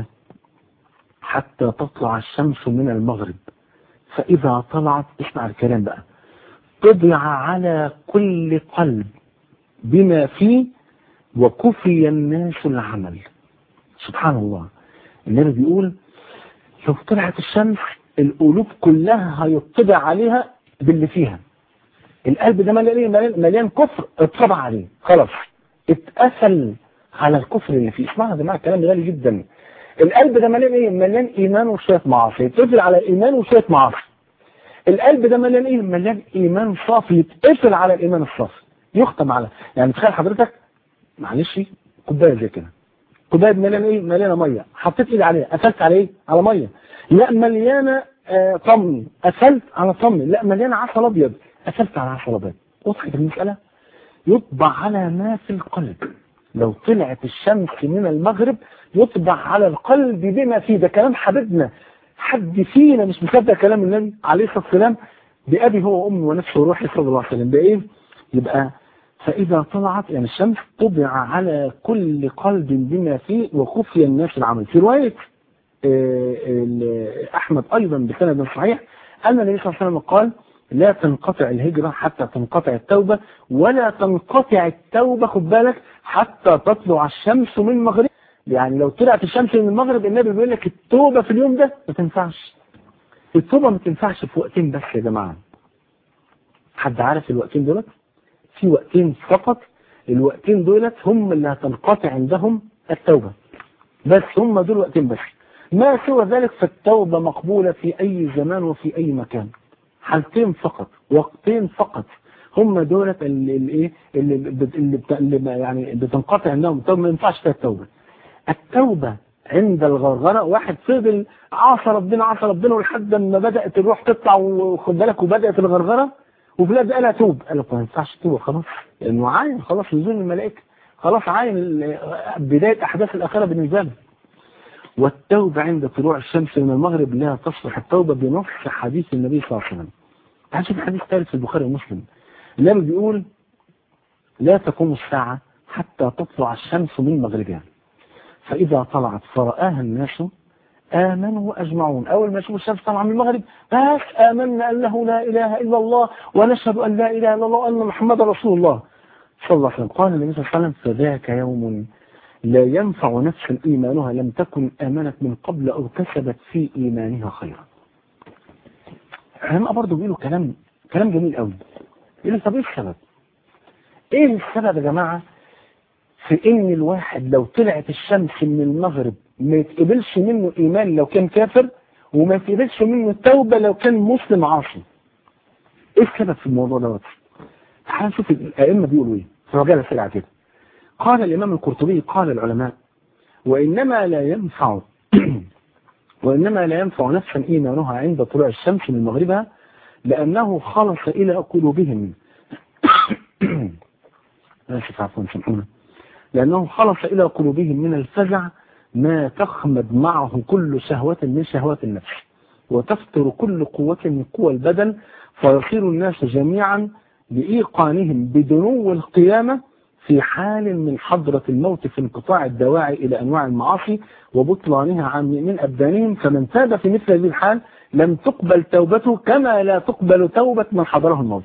حتى تطلع الشمس من المغرب فإذا طلعت اسمع الكلام بقى طبع على كل قلب بما فيه وكفي الناس العمل سبحان الله النبي بيقول لو طلعت الشمس القلوب كلها هيطبع عليها باللي فيها القلب ده مليان مليان كفر اتطبع عليه خلاص اتقفل على الكفر اللي فيه اسمعوا يا جماعه الكلام غالي جدا القلب ده مليان ايه مليان ايمان وشويه معاصي يتقفل على الايمان وشويه معاصي القلب ده مليان ايه مليان ايمان صافي يتقفل على الايمان الصافي يختم على يعني تخيل حضرتك معلش كوبايه زي كده كوبايه مليانه ايه مليانه ميه حطيت ايدي عليها قفلت على ايه على ميه لا مليانه آه طمي قفلت على طمي لا مليانه عسل ابيض قفلت على عسل ابيض وضحت المساله يطبع على ما في القلب لو طلعت الشمس من المغرب يطبع على القلب بما فيه ده كلام حبيبنا حد فينا مش مصدق كلام النبي عليه الصلاه والسلام بأبي هو وأمي ونفسي وروحي صلى الله عليه وسلم بإيه؟ يبقى فإذا طلعت يعني الشمس طبع على كل قلب بما فيه وخفي الناس العمل في رواية أحمد أيضا بسند صحيح أن النبي صلى الله عليه وسلم قال لا تنقطع الهجرة حتى تنقطع التوبة ولا تنقطع التوبة خد بالك حتى تطلع الشمس من المغرب يعني لو طلعت الشمس من المغرب النبي بيقول لك التوبة في اليوم ده ما تنفعش التوبة ما تنفعش في وقتين بس يا جماعة حد عارف الوقتين دولت في وقتين فقط الوقتين دولت هم اللي هتنقطع عندهم التوبة بس هم دول وقتين بس ما سوى ذلك فالتوبة مقبولة في أي زمان وفي أي مكان حالتين فقط وقتين فقط هم دولت اللي ايه اللي, بت- اللي, بت- اللي ما- يعني بتنقطع عندهم التوبة ما ينفعش فيها التوبة التوبة عند الغرغرة واحد فضل عصى ربنا عصى ربنا لحد ما بدأت الروح تطلع وخد بالك وبدأت الغرغرة وفي الوقت قال توب قال لك ما ينفعش توب خلاص لأنه عاين خلاص نزول الملائكة خلاص عاين ال- بداية أحداث الآخرة بالنسبة له والتوبة عند طلوع الشمس من المغرب لا تصلح التوبة بنص حديث النبي صلى الله عليه وسلم تعال شوف حديث ثالث في البخاري ومسلم النبي بيقول لا تقوم الساعة حتى تطلع الشمس من مغربها فإذا طلعت فرآها الناس آمنوا وأجمعون أول ما يشوفوا الشمس طالعة من المغرب بس آمنا أنه لا إله إلا الله ونشهد أن لا إله إلا الله وأن محمد رسول الله صلى الله عليه وسلم قال النبي صلى الله عليه وسلم فذاك يوم لا ينفع نفسا إيمانها لم تكن آمنت من قبل أو كسبت في إيمانها خيرا هم برضه بيقولوا كلام كلام جميل قوي يقول لك طب ايه السبب؟ ايه السبب يا جماعه في ان الواحد لو طلعت الشمس من المغرب ما يتقبلش منه ايمان لو كان كافر وما يتقبلش منه التوبه لو كان مسلم عاصي. ايه السبب في الموضوع دوت؟ تعال نشوف الائمه بيقولوا ايه في رجاله سريعه كده. قال الامام القرطبي قال العلماء وانما لا ينفع وانما لا ينفع نفسا ايمانها عند طلوع الشمس من مغربها لانه خلص الى قلوبهم آسف عفوا سامحونا لأنه خلص إلى قلوبهم من الفزع ما تخمد معه كل شهوة من شهوات النفس وتفتر كل قوة من قوى البدن فيصير الناس جميعا بإيقانهم بدنو القيامة في حال من حضرة الموت في انقطاع الدواعي إلى أنواع المعاصي وبطلانها عن من أبدانهم فمن تاب في مثل هذه الحال لم تقبل توبته كما لا تقبل توبة من حضره الموت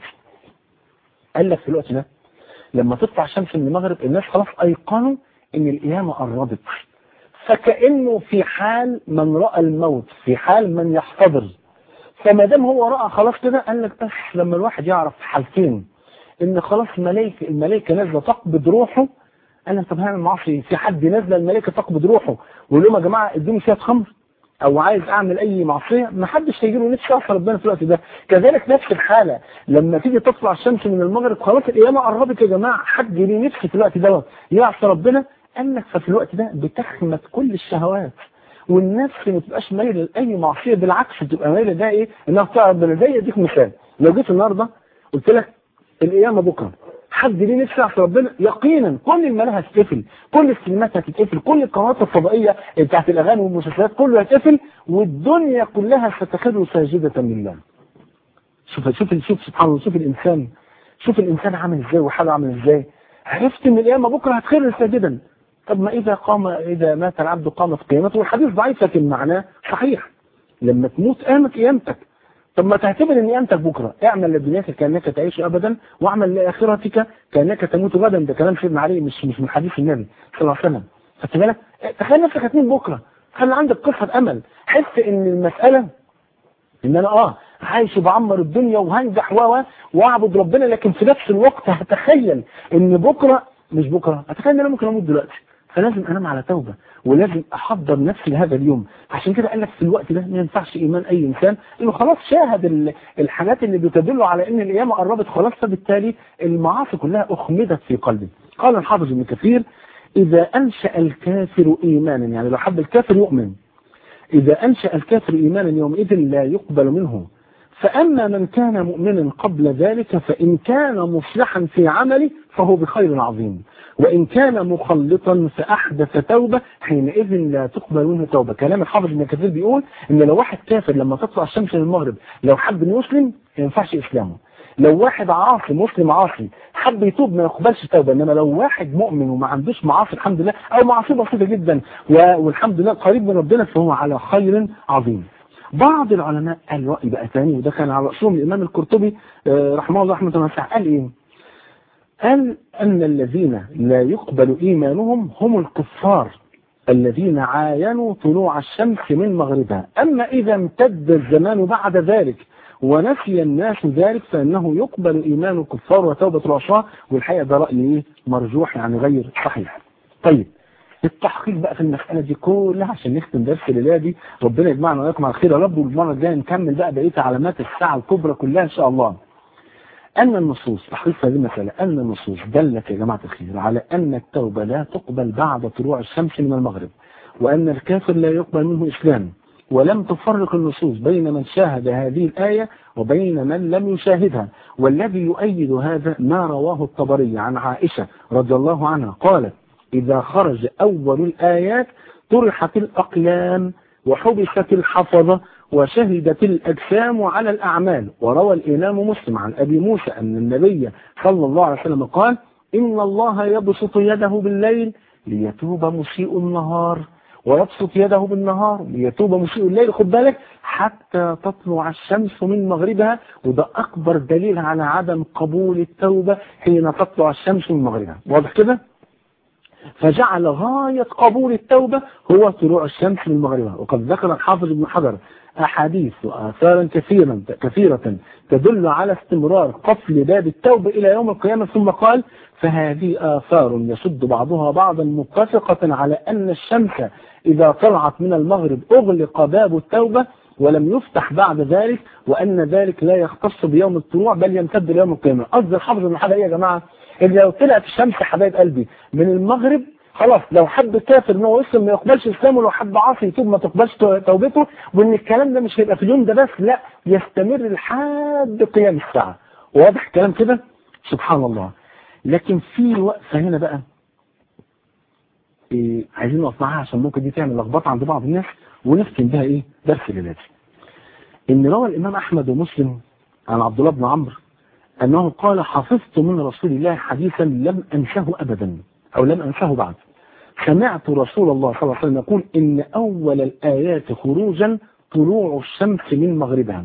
قال لك في الوقت ده لما تطلع الشمس من المغرب الناس خلاص ايقنوا ان القيامه قربت فكانه في حال من راى الموت في حال من يحتضر فما دام هو راى خلاص كده قال لك بس لما الواحد يعرف حالتين ان خلاص ملائكه الملائكه نازله تقبض روحه قال لك طب هعمل معصيه في حد نازله الملائكه تقبض روحه ويقول لهم يا جماعه ادوني شويه خمر او عايز اعمل اي معصيه ما حدش هيجي له نفس يعصى ربنا في الوقت ده كذلك نفس الحاله لما تيجي تطلع الشمس من المغرب خلاص القيامه قربت يا جماعه حد ليه نفس في الوقت دوت يعصى ربنا قال لك ففي الوقت ده بتخمت كل الشهوات والنفس ما تبقاش مايله لاي معصيه بالعكس بتبقى مايله ده ايه انها تعرف ربنا زي اديك مثال لو جيت النهارده قلت لك القيامه بكره حد ليه نفسه يعصي ربنا يقينا كل الملاهي هتتقفل كل السينمات هتتقفل كل القنوات الفضائيه بتاعت الاغاني والمسلسلات كله هيتقفل والدنيا كلها ستخر ساجده لله شوف شوف شوف سبحان الله شوف الانسان شوف الانسان عامل ازاي وحاله عامل ازاي عرفت ان القيامه بكره هتخر ساجدا طب ما اذا قام اذا مات العبد قام في قيامته والحديث ضعيف لكن معناه صحيح لما تموت قامت قيامتك طب ما تعتبر ان قيامتك بكره اعمل لدنياك كانك تعيش ابدا واعمل لاخرتك كانك تموت غدا ده كلام سيدنا علي مش مش من حديث النبي صلى الله عليه وسلم خدت بالك تخيل نفسك هتموت بكره خلي عندك قصه امل حس ان المساله ان انا اه عايش وبعمر الدنيا وهنجح و واعبد ربنا لكن في نفس الوقت هتخيل ان بكره مش بكره هتخيل ان انا ممكن اموت دلوقتي فلازم انام على توبه ولازم احضر نفسي لهذا اليوم عشان كده قال لك في الوقت ده ما ينفعش ايمان اي انسان انه خلاص شاهد ال- الحاجات اللي بتدل على ان القيامه قربت خلاص فبالتالي المعاصي كلها اخمدت في قلبه قال الحافظ ابن كثير اذا انشا الكافر ايمانا يعني لو حب الكافر يؤمن إذا أنشأ الكافر إيمانا يومئذ لا يقبل منه فأما من كان مؤمنا قبل ذلك فإن كان مصلحا في عمله فهو بخير عظيم وإن كان مخلطا فأحدث توبة حينئذ لا تقبل منه توبة كلام الحافظ ابن كثير بيقول إن لو واحد كافر لما تطلع الشمس من المغرب لو حب إنه يسلم ما ينفعش إسلامه لو واحد عاصي مسلم عاصي حب يتوب ما يقبلش توبه انما لو واحد مؤمن وما عندوش معاصي الحمد لله او معاصي بسيطه جدا و- والحمد لله قريب من ربنا فهو على خير عظيم. بعض العلماء قال رأي بقى ثاني وده كان على رأسهم الإمام القرطبي آه، رحمه الله رحمه واسعة قال إيه؟ قال أن الذين لا يقبل إيمانهم هم الكفار الذين عاينوا طلوع الشمس من مغربها أما إذا امتد الزمان بعد ذلك ونسي الناس ذلك فإنه يقبل إيمان الكفار وتوبة العصاة والحقيقة ده رأي إيه؟ مرجوح يعني غير صحيح طيب التحقيق بقى في المسألة دي كلها عشان نختم درس الليلة دي ربنا يجمعنا وياكم على خير يا رب والمرة الجاية نكمل بقى بقية علامات الساعة الكبرى كلها إن شاء الله أن النصوص تحقيق هذه المسألة أن النصوص دلت يا جماعة الخير على أن التوبة لا تقبل بعد طلوع الشمس من المغرب وأن الكافر لا يقبل منه إسلام ولم تفرق النصوص بين من شاهد هذه الآية وبين من لم يشاهدها والذي يؤيد هذا ما رواه الطبري عن عائشة رضي الله عنها قالت إذا خرج أول الآيات طرحت الأقلام وحبست الحفظة وشهدت الأجسام على الأعمال وروى الإمام مسلم عن أبي موسى أن النبي صلى الله عليه وسلم قال إن الله يبسط يده بالليل ليتوب مسيء النهار ويبسط يده بالنهار ليتوب مسيء الليل خد بالك حتى تطلع الشمس من مغربها وده أكبر دليل على عدم قبول التوبة حين تطلع الشمس من مغربها واضح كده؟ فجعل غاية قبول التوبة هو طلوع الشمس من مغربها وقد ذكر الحافظ ابن حجر أحاديث وآثارا كثيرا كثيرة تدل على استمرار قفل باب التوبة إلى يوم القيامة ثم قال فهذه آثار يسد بعضها بعضا متفقة على أن الشمس إذا طلعت من المغرب أغلق باب التوبة ولم يفتح بعد ذلك وأن ذلك لا يختص بيوم الطلوع بل يمتد ليوم القيامة قصد الحافظ ابن حجر إيه يا جماعة إن لو طلعت الشمس حبايب قلبي من المغرب خلاص لو حد كافر ان هو يسلم ما يقبلش اسلامه ولو حد عاصي يتوب ما تقبلش توبته وان الكلام ده مش هيبقى في اليوم ده بس لا يستمر لحد قيام الساعه واضح الكلام كده سبحان الله لكن في وقفه هنا بقى إيه عايزين نقف معاها عشان ممكن دي تعمل لخبطه عند بعض الناس ونختم بها ايه درس الليله ان روى الامام احمد ومسلم عن عبد الله بن عمرو انه قال حفظت من رسول الله حديثا لم انساه ابدا أو لم أنساه بعد سمعت رسول الله صلى الله عليه وسلم يقول إن أول الآيات خروجا طلوع الشمس من مغربها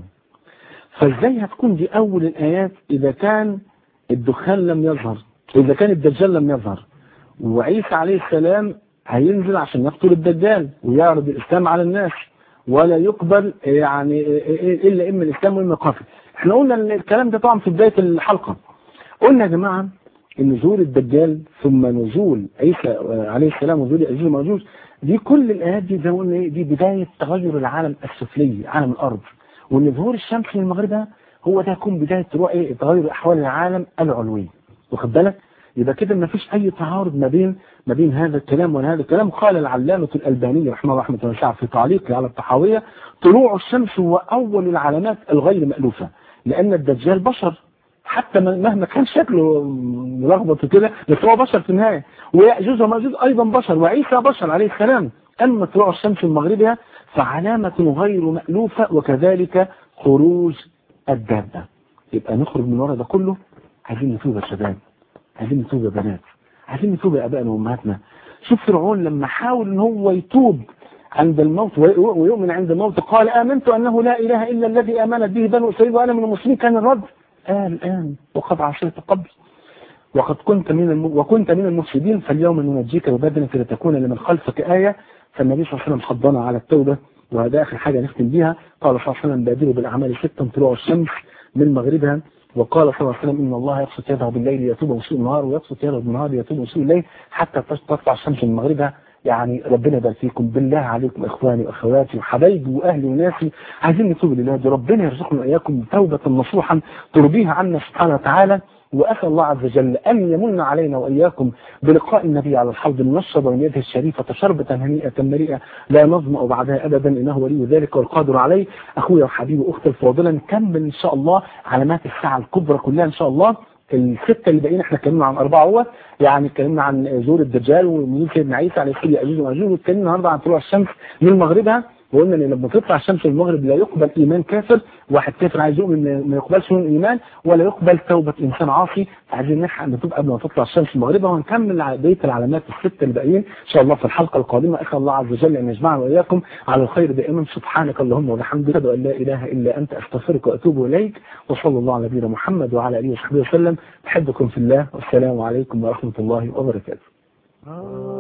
فازاي هتكون دي أول الآيات إذا كان الدخان لم يظهر إذا كان الدجال لم يظهر وعيسى عليه السلام هينزل عشان يقتل الدجال ويعرض الإسلام على الناس ولا يقبل يعني إلا إما الإسلام وإما الكفر احنا قلنا الكلام ده طبعا في بداية الحلقة قلنا يا جماعة نزول الدجال ثم نزول عيسى عليه السلام ونزول يأجوج وماجوج دي كل الآيات دي زي ما قلنا ايه دي بداية تغير العالم السفلي عالم الأرض وإن ظهور الشمس من مغربها هو ده يكون بداية تروح ايه تغير أحوال العالم العلوي واخد بالك يبقى كده ما فيش أي تعارض ما بين ما بين هذا الكلام وهذا الكلام قال العلامة الألباني رحمه الله رحمه الله في تعليقه على الطحاوية طلوع الشمس هو أول العلامات الغير مألوفة لأن الدجال بشر حتى مهما كان شكله ملخبط كده بس هو بشر في النهاية ويأجوج ومأجوج أيضا بشر وعيسى بشر عليه السلام أما طلوع الشمس من مغربها فعلامة غير مألوفة وكذلك خروج الدابة يبقى نخرج من ورا ده كله عايزين نتوب يا شباب عايزين نتوب يا بنات عايزين نتوب يا أبائنا وأمهاتنا شوف فرعون لما حاول ان هو يتوب عند الموت ويؤمن عند الموت قال آمنت أنه لا إله إلا الذي آمنت به بنو إسرائيل وأنا من المسلمين كان الرد آه الآن وقد عصيت قبل وقد كنت من الم... وكنت من المفسدين فاليوم ننجيك ببدنك لتكون لمن خلفك آية فالنبي صلى الله عليه وسلم حضنا على التوبة وهذا آخر حاجة نختم بيها قال صلى الله عليه وسلم بادروا بالأعمال ستا طلوع الشمس من مغربها وقال صلى الله عليه وسلم إن الله يبسط يده بالليل يتوب مسوء النهار ويبسط يده بالنهار يتوب مسوء الليل حتى تطلع الشمس من مغربها يعني ربنا يبارك فيكم بالله عليكم اخواني واخواتي وحبايبي واهلي وناسي عايزين نتوب لله دي ربنا يرزقنا واياكم توبه نصوحا ترضيها عنا سبحانه وتعالى وأسأل الله عز وجل أن يمن علينا وإياكم بلقاء النبي على الحوض المنشب من يده الشريفة شربة هنيئة مريئة لا نظمأ بعدها أبدا إنه ولي ذلك والقادر عليه أخويا وحبيبي أختي الفاضلة نكمل إن شاء الله علامات الساعة الكبرى كلها إن شاء الله الستة اللي باقيين احنا اتكلمنا عن أربعة هو يعني اتكلمنا عن زور الدجال ونزول سيدنا عيسى عليه السلام يأجوج ومأجوج واتكلمنا النهارده عن طلوع الشمس من مغربها وقلنا ان لما تطلع الشمس من المغرب لا يقبل ايمان كافر واحد كافر عايز يؤمن ما يقبلش من الايمان ولا يقبل توبه انسان عاصي عايزين نلحق نتوب قبل ما تطلع الشمس من مغربها ونكمل بقيه العلامات السته الباقيين ان شاء الله في الحلقه القادمه اسال الله عز وجل ان يجمعنا واياكم على الخير دائما سبحانك اللهم وبحمدك اشهد ان لا اله الا انت استغفرك واتوب اليك وصلى الله على نبينا محمد وعلى اله وصحبه وسلم احبكم في الله والسلام عليكم ورحمه الله وبركاته